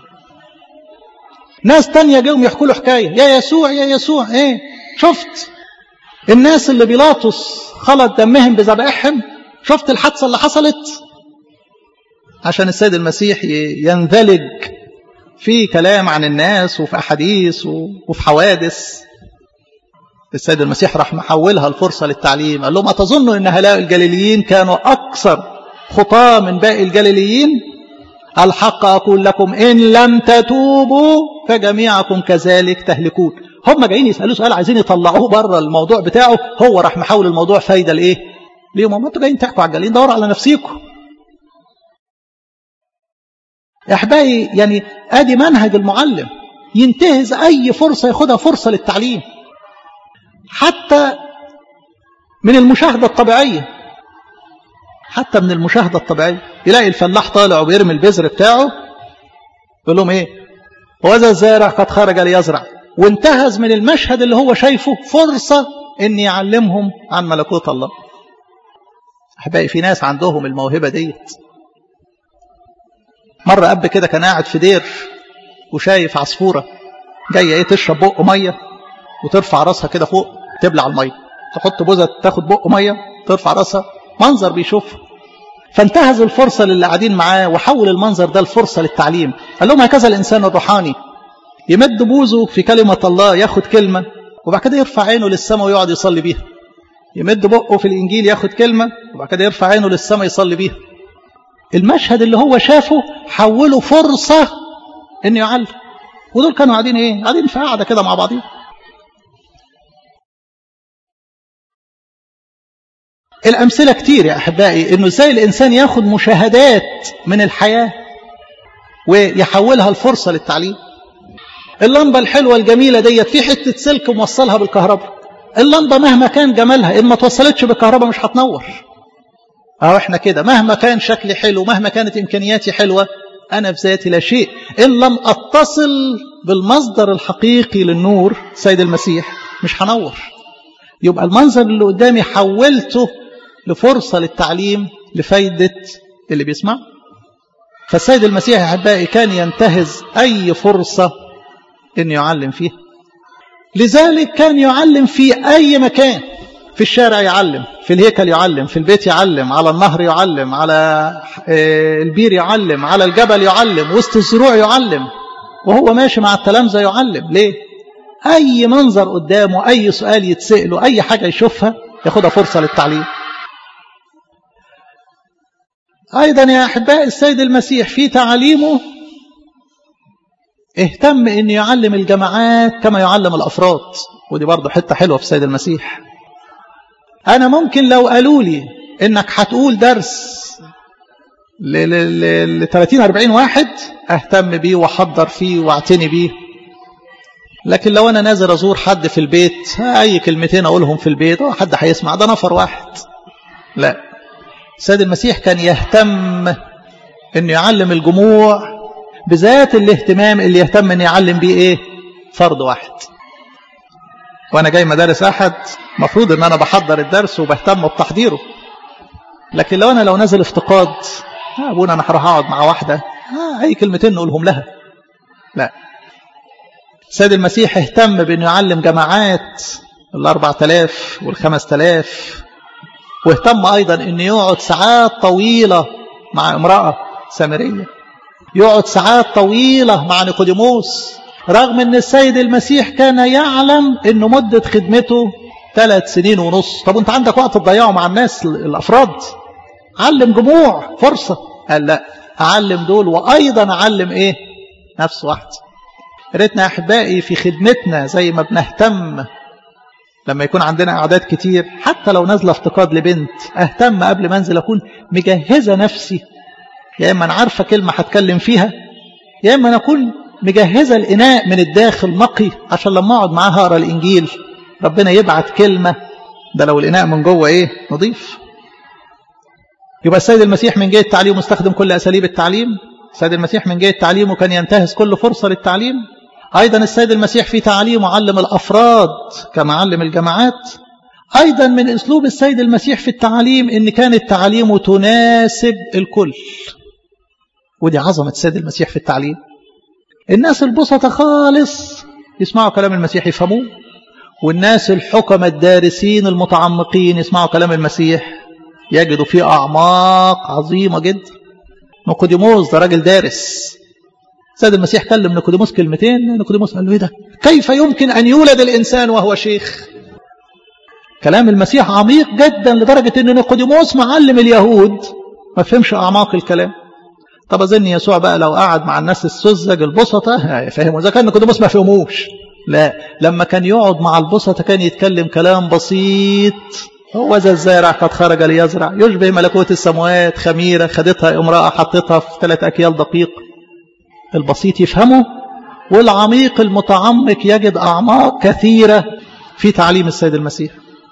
ناس تانية جاهم يحكوا له حكاية يا يسوع يا يسوع ايه شفت الناس اللي بيلاطس خلط دمهم بذبائحهم شفت الحادثة اللي حصلت عشان السيد المسيح ينذلج في كلام عن الناس وفي أحاديث وفي حوادث السيد المسيح راح محولها الفرصة للتعليم قال لهم أتظنوا أن هؤلاء الجليليين كانوا أكثر خطاة من باقي الجليليين الحق أقول لكم إن لم تتوبوا فجميعكم كذلك تهلكون هم جايين يسألوا سؤال عايزين يطلعوه بره الموضوع بتاعه هو راح محول الموضوع فايدة لإيه ليهم هم انتوا جايين تحكوا على الجليل دوروا على نفسيكم يا احبائي يعني ادي منهج المعلم ينتهز اي فرصه ياخدها فرصه للتعليم حتى من المشاهده الطبيعيه حتى من المشاهده الطبيعيه يلاقي الفلاح طالع وبيرمي البذر بتاعه يقول لهم ايه وذا الزارع قد خرج ليزرع وانتهز من المشهد اللي هو شايفه فرصه ان يعلمهم عن ملكوت الله احبائي في ناس عندهم الموهبه ديت مرة أب كده كان قاعد في دير وشايف عصفورة جاية إيه تشرب بق مية وترفع راسها كده فوق تبلع المية تحط بوزة تاخد بق مية ترفع راسها منظر بيشوف فانتهز الفرصة للي قاعدين معاه وحول المنظر ده الفرصة للتعليم قال لهم هكذا الإنسان الروحاني يمد بوزه في كلمة الله ياخد كلمة وبعد كده يرفع عينه للسماء ويقعد يصلي بيها يمد بقه في الإنجيل ياخد كلمة وبعد كده يرفع عينه للسماء يصلي بيها المشهد اللي هو شافه حوله فرصة إنه يعلم ودول كانوا قاعدين إيه؟ قاعدين في قاعدة كده مع بعضهم الأمثلة كتير يا أحبائي إنه إزاي الإنسان ياخد مشاهدات من الحياة ويحولها الفرصة للتعليم اللمبة الحلوة الجميلة ديت في حتة سلك موصلها بالكهرباء اللمبة مهما كان جمالها إن ما توصلتش بالكهرباء مش هتنور أهو إحنا كده مهما كان شكلي حلو مهما كانت إمكانياتي حلوة أنا في ذاتي لا شيء إن لم أتصل بالمصدر الحقيقي للنور سيد المسيح مش هنور يبقى المنظر اللي قدامي حولته لفرصة للتعليم لفايدة اللي بيسمع فالسيد المسيح أحبائي كان ينتهز أي فرصة أن يعلم فيها لذلك كان يعلم في أي مكان في الشارع يعلم في الهيكل يعلم في البيت يعلم على النهر يعلم على البير يعلم على الجبل يعلم وسط الزروع يعلم وهو ماشي مع التلامذة يعلم ليه أي منظر قدامه أي سؤال يتسأله أي حاجة يشوفها ياخدها فرصة للتعليم أيضا يا أحباء السيد المسيح في تعليمه اهتم أن يعلم الجماعات كما يعلم الأفراد ودي برضه حتة حلوة في السيد المسيح أنا ممكن لو قالوا لي إنك هتقول درس ل 30 40 واحد اهتم بيه واحضر فيه واعتني بيه لكن لو انا نازل ازور حد في البيت اي كلمتين اقولهم في البيت حد هيسمع ده نفر واحد لا السيد المسيح كان يهتم انه يعلم الجموع بذات الاهتمام اللي يهتم ان يعلم بيه ايه فرد واحد وانا جاي مدارس احد مفروض ان انا بحضر الدرس وبهتم بتحضيره لكن لو انا لو نازل افتقاد ابونا انا هروح اقعد مع واحده آه اي كلمتين نقولهم لها لا السيد المسيح اهتم بانه يعلم جماعات الاربع تلاف والخمس تلاف واهتم ايضا انه يقعد ساعات طويله مع امراه سامريه يقعد ساعات طويله مع نيقوديموس رغم ان السيد المسيح كان يعلم انه مده خدمته ثلاث سنين ونص طب وانت عندك وقت تضيعه مع الناس الافراد علم جموع فرصة قال لا أعلم دول وأيضا أعلم إيه نفس واحد ريتنا أحبائي في خدمتنا زي ما بنهتم لما يكون عندنا أعداد كتير حتى لو نازلة افتقاد لبنت أهتم قبل ما أنزل أكون مجهزة نفسي يا إما أنا عارفة كلمة هتكلم فيها يا إما أنا أكون مجهزة الإناء من الداخل نقي عشان لما أقعد معاها أقرأ الإنجيل ربنا يبعت كلمة ده لو الإناء من جوه إيه نظيف يبقى السيد المسيح من جهة تعليمه استخدم كل أساليب التعليم السيد المسيح من جهة تعليمه كان ينتهز كل فرصة للتعليم أيضا السيد المسيح في تعليمه علم الأفراد كما علم الجماعات أيضا من أسلوب السيد المسيح في التعليم إن كانت تعليمه تناسب الكل ودي عظمة السيد المسيح في التعليم الناس البسطة خالص يسمعوا كلام المسيح يفهموه والناس الحكمة الدارسين المتعمقين يسمعوا كلام المسيح يجدوا فيه أعماق عظيمة جدا نيقوديموس ده راجل دارس سيد المسيح كلم نيقوديموس كلمتين نيقوديموس قال له ايه ده كيف يمكن أن يولد الإنسان وهو شيخ كلام المسيح عميق جدا لدرجة أن نيقوديموس معلم اليهود ما فهمش أعماق الكلام طب أظن يسوع بقى لو قعد مع الناس السذج البسطة يفهموا إذا كان نيقوديموس ما فهموش لا لما كان يقعد مع البسطة كان يتكلم كلام بسيط هو ذا الزارع قد خرج ليزرع يشبه ملكوت السماوات خميرة خدتها امرأة حطتها في ثلاث أكيال دقيق البسيط يفهمه والعميق المتعمق يجد أعماق كثيرة في تعليم السيد المسيح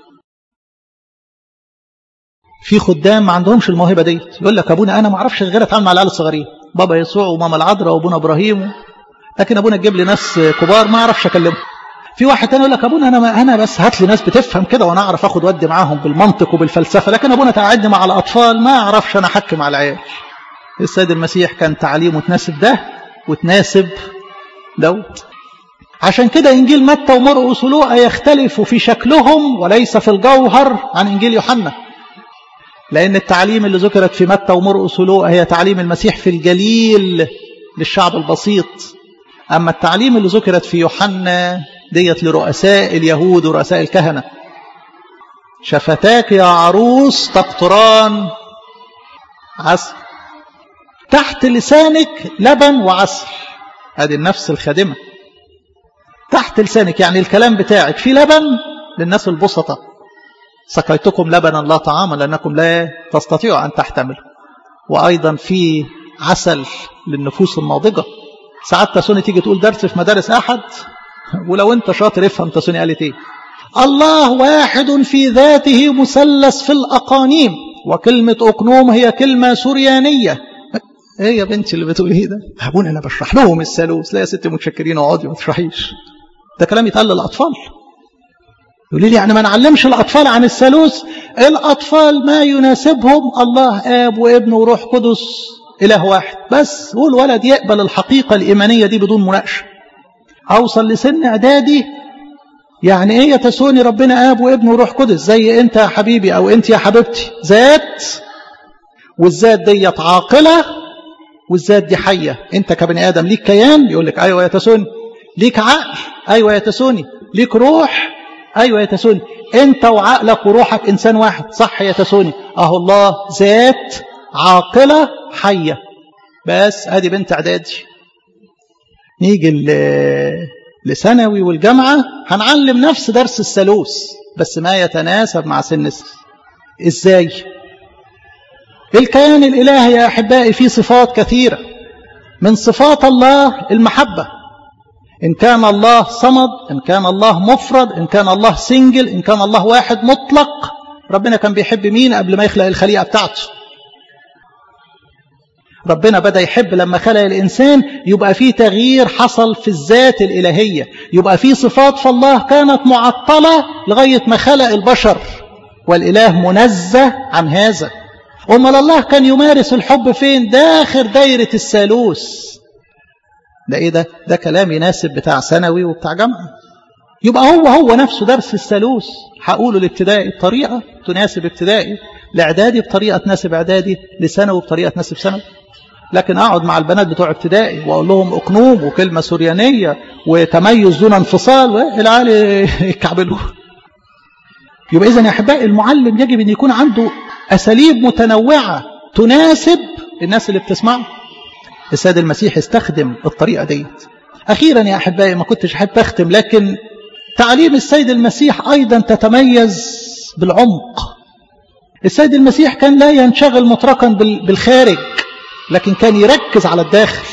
في خدام ما عندهمش الموهبة دي يقول لك أبونا أنا ما أعرفش غير أتعامل مع العيال الصغيرين بابا يسوع وماما العذراء وابونا إبراهيم لكن أبونا تجيب لي ناس كبار ما أعرفش أكلمهم في واحد تاني يقول لك ابونا انا انا بس هات لي ناس بتفهم كده وانا اعرف اخد ودي معاهم بالمنطق وبالفلسفه لكن ابونا تقعدني مع الاطفال ما اعرفش انا احكم على العيال السيد المسيح كان تعليمه تناسب ده وتناسب دوت عشان كده إنجيل متى ومرقس ولوقا يختلفوا في شكلهم وليس في الجوهر عن إنجيل يوحنا لأن التعليم اللي ذكرت في متى ومرقس ولوقا هي تعليم المسيح في الجليل للشعب البسيط أما التعليم اللي ذكرت في يوحنا ديت لرؤساء اليهود ورؤساء الكهنة شفتاك يا عروس تقطران عسل تحت لسانك لبن وعسل هذه النفس الخادمة تحت لسانك يعني الكلام بتاعك في لبن للناس البسطة سقيتكم لبنا لا طعاما لأنكم لا تستطيعوا أن تحتملوا وأيضا في عسل للنفوس الناضجة ساعات تسوني تيجي تقول درس في مدارس أحد ولو أنت شاطر افهم تسوني قالت إيه الله واحد في ذاته مثلث في الأقانيم وكلمة أقنوم هي كلمة سوريانية ايه يا بنتي اللي بتقوليه ده ابونا انا بشرح لهم الثالوث لا يا ستي متشكرين اقعدي ما تشرحيش ده كلام يتقال للاطفال يقول لي يعني ما نعلمش الاطفال عن الثالوث الاطفال ما يناسبهم الله اب وابن وروح قدس اله واحد بس والولد يقبل الحقيقه الايمانيه دي بدون مناقشه اوصل لسن اعدادي يعني ايه يتسوني ربنا اب وابن وروح قدس زي انت يا حبيبي او انت يا حبيبتي ذات والذات ديت عاقله والذات دي حيه انت كبني ادم ليك كيان يقول لك ايوه يا تسوني ليك عقل ايوه يا تسوني ليك روح ايوه يا تسوني انت وعقلك وروحك انسان واحد صح يا تسوني اهو الله ذات عاقله حيه بس ادي بنت اعدادي نيجي لثانوي والجامعه هنعلم نفس درس الثالوث بس ما يتناسب مع سن ازاي الكيان الالهي يا احبائي فيه صفات كثيره من صفات الله المحبه ان كان الله صمد ان كان الله مفرد ان كان الله سنجل ان كان الله واحد مطلق ربنا كان بيحب مين قبل ما يخلق الخليقه بتاعته ربنا بدأ يحب لما خلق الإنسان يبقى فيه تغيير حصل في الذات الإلهية يبقى فيه صفات فالله كانت معطلة لغاية ما خلق البشر والإله منزه عن هذا أمال الله كان يمارس الحب فين داخل دايرة الثالوث ده إيه ده ده كلام يناسب بتاع ثانوي وبتاع جامعة يبقى هو هو نفسه درس الثالوث هقوله الابتدائي بطريقة تناسب ابتدائي الإعدادي بطريقة تناسب إعدادي لثانوي بطريقة تناسب ثانوي لكن اقعد مع البنات بتوع ابتدائي واقول لهم اقنوم وكلمه سوريانيه وتميز دون انفصال والعيال يكعبلوا يبقى اذا يا احبائي المعلم يجب ان يكون عنده اساليب متنوعه تناسب الناس اللي بتسمعه السيد المسيح استخدم الطريقه ديت اخيرا يا احبائي ما كنتش احب اختم لكن تعليم السيد المسيح ايضا تتميز بالعمق السيد المسيح كان لا ينشغل مطلقا بالخارج لكن كان يركز على الداخل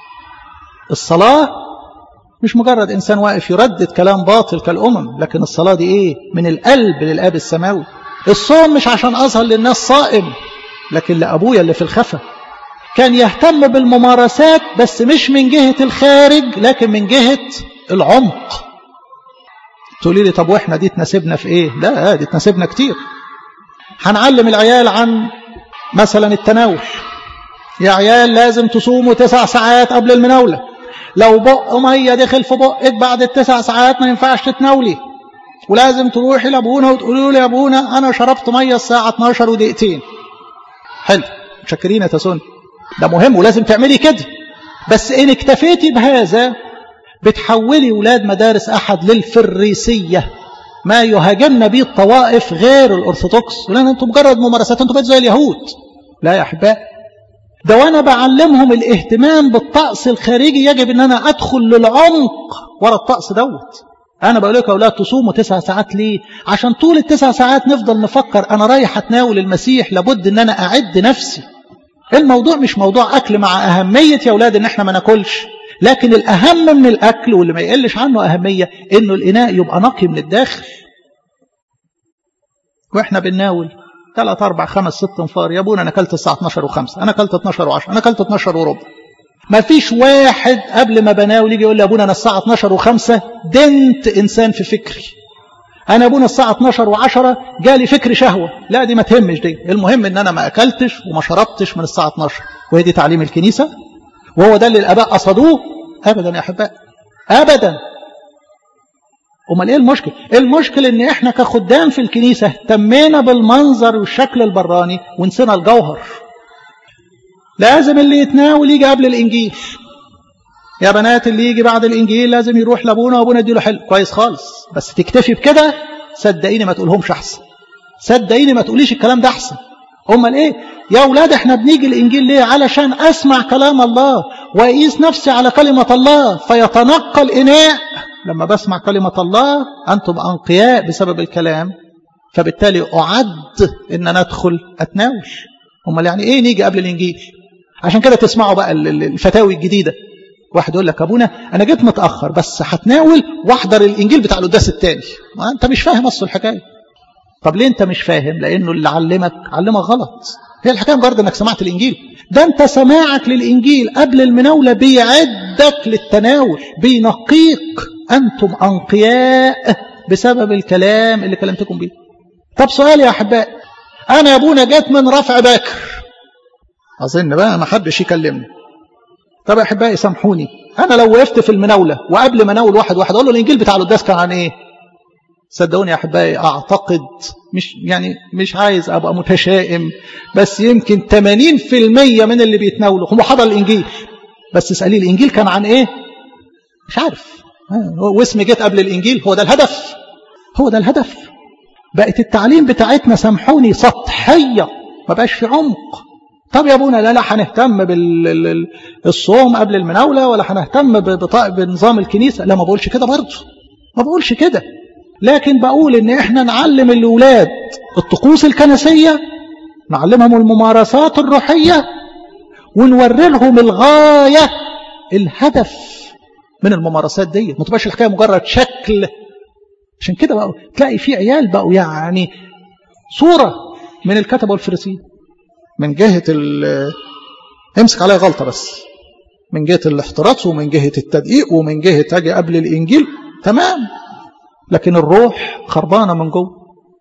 الصلاة مش مجرد إنسان واقف يردد كلام باطل كالأمم لكن الصلاة دي إيه من القلب للآب السماوي الصوم مش عشان أظهر للناس صائم لكن لأبويا اللي في الخفا كان يهتم بالممارسات بس مش من جهة الخارج لكن من جهة العمق تقولي لي طب واحنا دي تناسبنا في ايه لا دي تناسبنا كتير هنعلم العيال عن مثلا التناول يا عيال لازم تصوموا تسع ساعات قبل المناولة لو بق مية دخل في بقك بعد التسع ساعات ما ينفعش تتناولي ولازم تروحي لابونا وتقولي له يا ابونا انا شربت ميه الساعه 12 ودقيقتين حلو متشكرين يا تسون ده مهم ولازم تعملي كده بس ان اكتفيتي بهذا بتحولي ولاد مدارس احد للفريسيه ما يهاجمنا به الطوائف غير الارثوذكس لان انتم مجرد ممارسات انتم بقيتوا زي اليهود لا يا احبائي ده وانا بعلمهم الاهتمام بالطقس الخارجي يجب ان انا ادخل للعمق ورا الطقس دوت انا بقول لك يا اولاد تصوموا تسع ساعات ليه عشان طول التسع ساعات نفضل نفكر انا رايح اتناول المسيح لابد ان انا اعد نفسي الموضوع مش موضوع اكل مع اهميه يا اولاد ان احنا ما ناكلش لكن الاهم من الاكل واللي ما يقلش عنه اهميه انه الاناء يبقى نقي من الداخل واحنا بنناول ثلاث أربع خمس ست انفار يا ابونا أنا أكلت الساعة 12 و5 أنا أكلت 12 و10 أنا أكلت 12 وربع ما فيش واحد قبل ما بناول يجي يقول لي ابونا انا الساعه 12 و5 دنت انسان في فكري انا ابونا الساعه 12 و10 جالي فكر شهوه لا دي ما تهمش دي المهم ان انا ما اكلتش وما شربتش من الساعه 12 وهي دي تعليم الكنيسه وهو ده اللي الاباء قصدوه ابدا يا احباء ابدا امال ايه المشكله المشكله ان احنا كخدام في الكنيسه اهتمينا بالمنظر والشكل البراني ونسينا الجوهر لازم اللي يتناول يجي قبل الانجيل يا بنات اللي يجي بعد الانجيل لازم يروح لابونا وابونا يديله حلو كويس خالص بس تكتفي بكده صدقيني ما تقولهمش احسن صدقيني ما تقوليش الكلام ده احسن امال ايه يا اولاد احنا بنيجي الانجيل ليه علشان اسمع كلام الله واقيس نفسي على كلمه الله فيتنقى الاناء لما بسمع كلمه الله انتم انقياء بسبب الكلام فبالتالي اعد ان انا ادخل اتناول امال يعني ايه نيجي قبل الانجيل عشان كده تسمعوا بقى الفتاوي الجديده واحد يقول لك ابونا انا جيت متاخر بس هتناول واحضر الانجيل بتاع القداس الثاني ما انت مش فاهم اصل الحكايه طب ليه انت مش فاهم لانه اللي علمك علمك غلط هي الحكايه مجرد انك سمعت الانجيل ده انت سماعك للانجيل قبل المناوله بيعدك للتناول بينقيك انتم انقياء بسبب الكلام اللي كلمتكم بيه طب سؤال يا احبائي انا يا ابونا جيت من رفع باكر اظن بقى ما حدش يكلمني طب يا احبائي سامحوني انا لو وقفت في المناوله وقبل ما اناول واحد واحد اقول له الانجيل بتاع القداس كان عن ايه صدقوني يا احبائي اعتقد مش يعني مش عايز ابقى متشائم بس يمكن 80% من اللي بيتناولوا هم حضر الانجيل بس اساليه الانجيل كان عن ايه مش عارف واسمي جيت قبل الانجيل هو ده الهدف هو ده الهدف بقت التعليم بتاعتنا سامحوني سطحيه ما بقاش في عمق طب يا ابونا لا لا هنهتم بالصوم قبل المناوله ولا هنهتم بنظام الكنيسه لا ما بقولش كده برضه ما بقولش كده لكن بقول ان احنا نعلم الاولاد الطقوس الكنسيه نعلمهم الممارسات الروحيه ونوري لهم الغايه الهدف من الممارسات دي ما تبقاش الحكايه مجرد شكل عشان كده بقى تلاقي في عيال بقوا يعني صوره من الكتبه والفريسيين من جهه امسك عليها غلطه بس من جهه الاحتراس ومن جهه التدقيق ومن جهه اجي قبل الانجيل تمام لكن الروح خربانه من جوه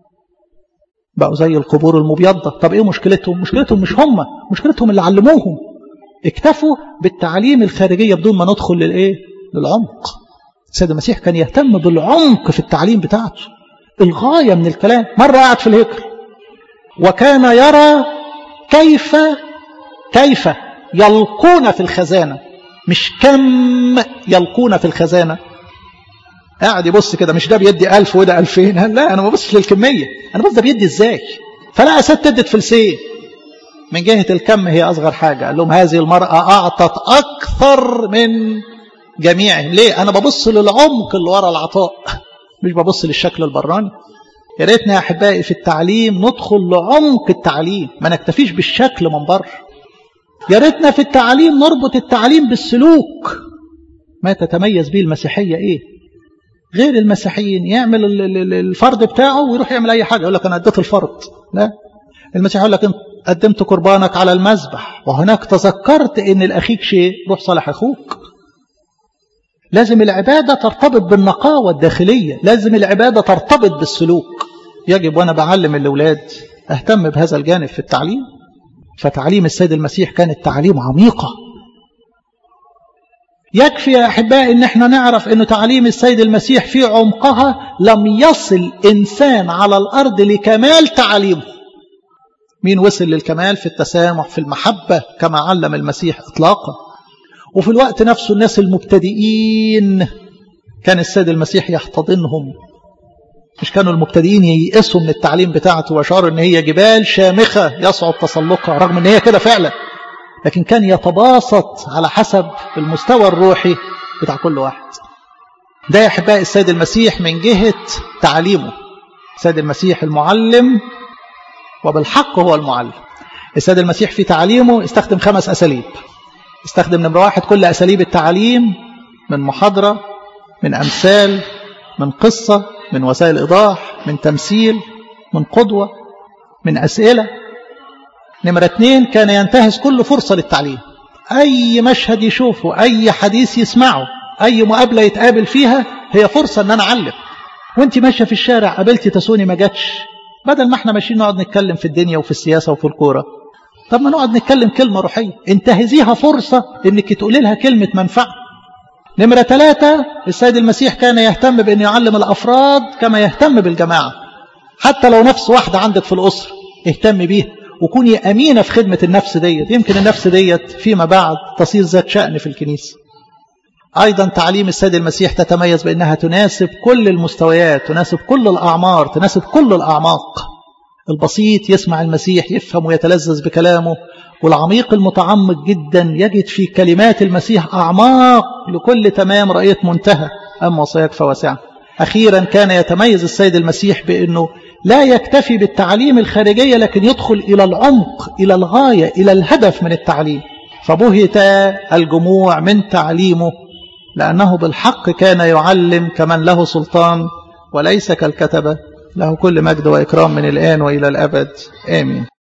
بقوا زي القبور المبيضه طب ايه مشكلتهم مشكلتهم مش هم مشكلتهم اللي علموهم اكتفوا بالتعليم الخارجيه بدون ما ندخل للايه للعمق السيد المسيح كان يهتم بالعمق في التعليم بتاعته الغايه من الكلام مره قعد في الهيكل وكان يرى كيف كيف يلقون في الخزانه مش كم يلقون في الخزانه قاعد يبص كده مش ده بيدي ألف وده ألفين لا أنا ما ببصش للكمية أنا ببص ده بيدي إزاي فلا ست ادت فلسين من جهة الكم هي أصغر حاجة قال لهم هذه المرأة أعطت أكثر من جميعهم ليه أنا ببص للعمق اللي ورا العطاء مش ببص للشكل البراني يا ريتنا يا أحبائي في التعليم ندخل لعمق التعليم ما نكتفيش بالشكل من بره يا ريتنا في التعليم نربط التعليم بالسلوك ما تتميز به المسيحية إيه غير المسيحيين يعمل الفرض بتاعه ويروح يعمل اي حاجه يقول لك انا اديت الفرض لا المسيح يقول لك انت قدمت قربانك على المذبح وهناك تذكرت ان الاخيك شيء روح صالح اخوك لازم العباده ترتبط بالنقاوه الداخليه لازم العباده ترتبط بالسلوك يجب وانا بعلم الاولاد اهتم بهذا الجانب في التعليم فتعليم السيد المسيح كانت تعليم عميقه يكفي يا أحباء إن احنا نعرف إنه تعليم السيد المسيح في عمقها لم يصل إنسان على الأرض لكمال تعليمه مين وصل للكمال في التسامح في المحبة كما علم المسيح إطلاقا وفي الوقت نفسه الناس المبتدئين كان السيد المسيح يحتضنهم مش كانوا المبتدئين ييأسوا من التعليم بتاعته وشعروا ان هي جبال شامخة يصعب تسلقها رغم ان هي كده فعلا لكن كان يتباسط على حسب المستوى الروحي بتاع كل واحد ده يا احبائي السيد المسيح من جهة تعليمه السيد المسيح المعلم وبالحق هو المعلم السيد المسيح في تعليمه استخدم خمس أساليب استخدم نمرة واحد كل أساليب التعليم من محاضرة من أمثال من قصة من وسائل إيضاح من تمثيل من قدوة من أسئلة نمرة اثنين كان ينتهز كل فرصة للتعليم أي مشهد يشوفه أي حديث يسمعه أي مقابلة يتقابل فيها هي فرصة أن أنا أعلم وانت ماشية في الشارع قابلتي تسوني ما جاتش بدل ما احنا ماشيين نقعد نتكلم في الدنيا وفي السياسة وفي الكورة طب ما نقعد نتكلم كلمة روحية انتهزيها فرصة انك تقولي لها كلمة منفعة نمرة ثلاثة السيد المسيح كان يهتم بأن يعلم الأفراد كما يهتم بالجماعة حتى لو نفس واحدة عندك في الأسرة اهتم بيها وكوني أمينة في خدمة النفس ديت يمكن النفس ديت فيما بعد تصير ذات شأن في الكنيسة أيضا تعليم السيد المسيح تتميز بأنها تناسب كل المستويات تناسب كل الأعمار تناسب كل الأعماق البسيط يسمع المسيح يفهم ويتلذذ بكلامه والعميق المتعمق جدا يجد في كلمات المسيح أعماق لكل تمام رأيت منتهى أما وصيك فواسعة أخيرا كان يتميز السيد المسيح بأنه لا يكتفي بالتعليم الخارجية لكن يدخل إلى العمق إلى الغاية إلى الهدف من التعليم فبهت الجموع من تعليمه لأنه بالحق كان يعلم كمن له سلطان وليس كالكتبة له كل مجد وإكرام من الآن وإلى الأبد آمين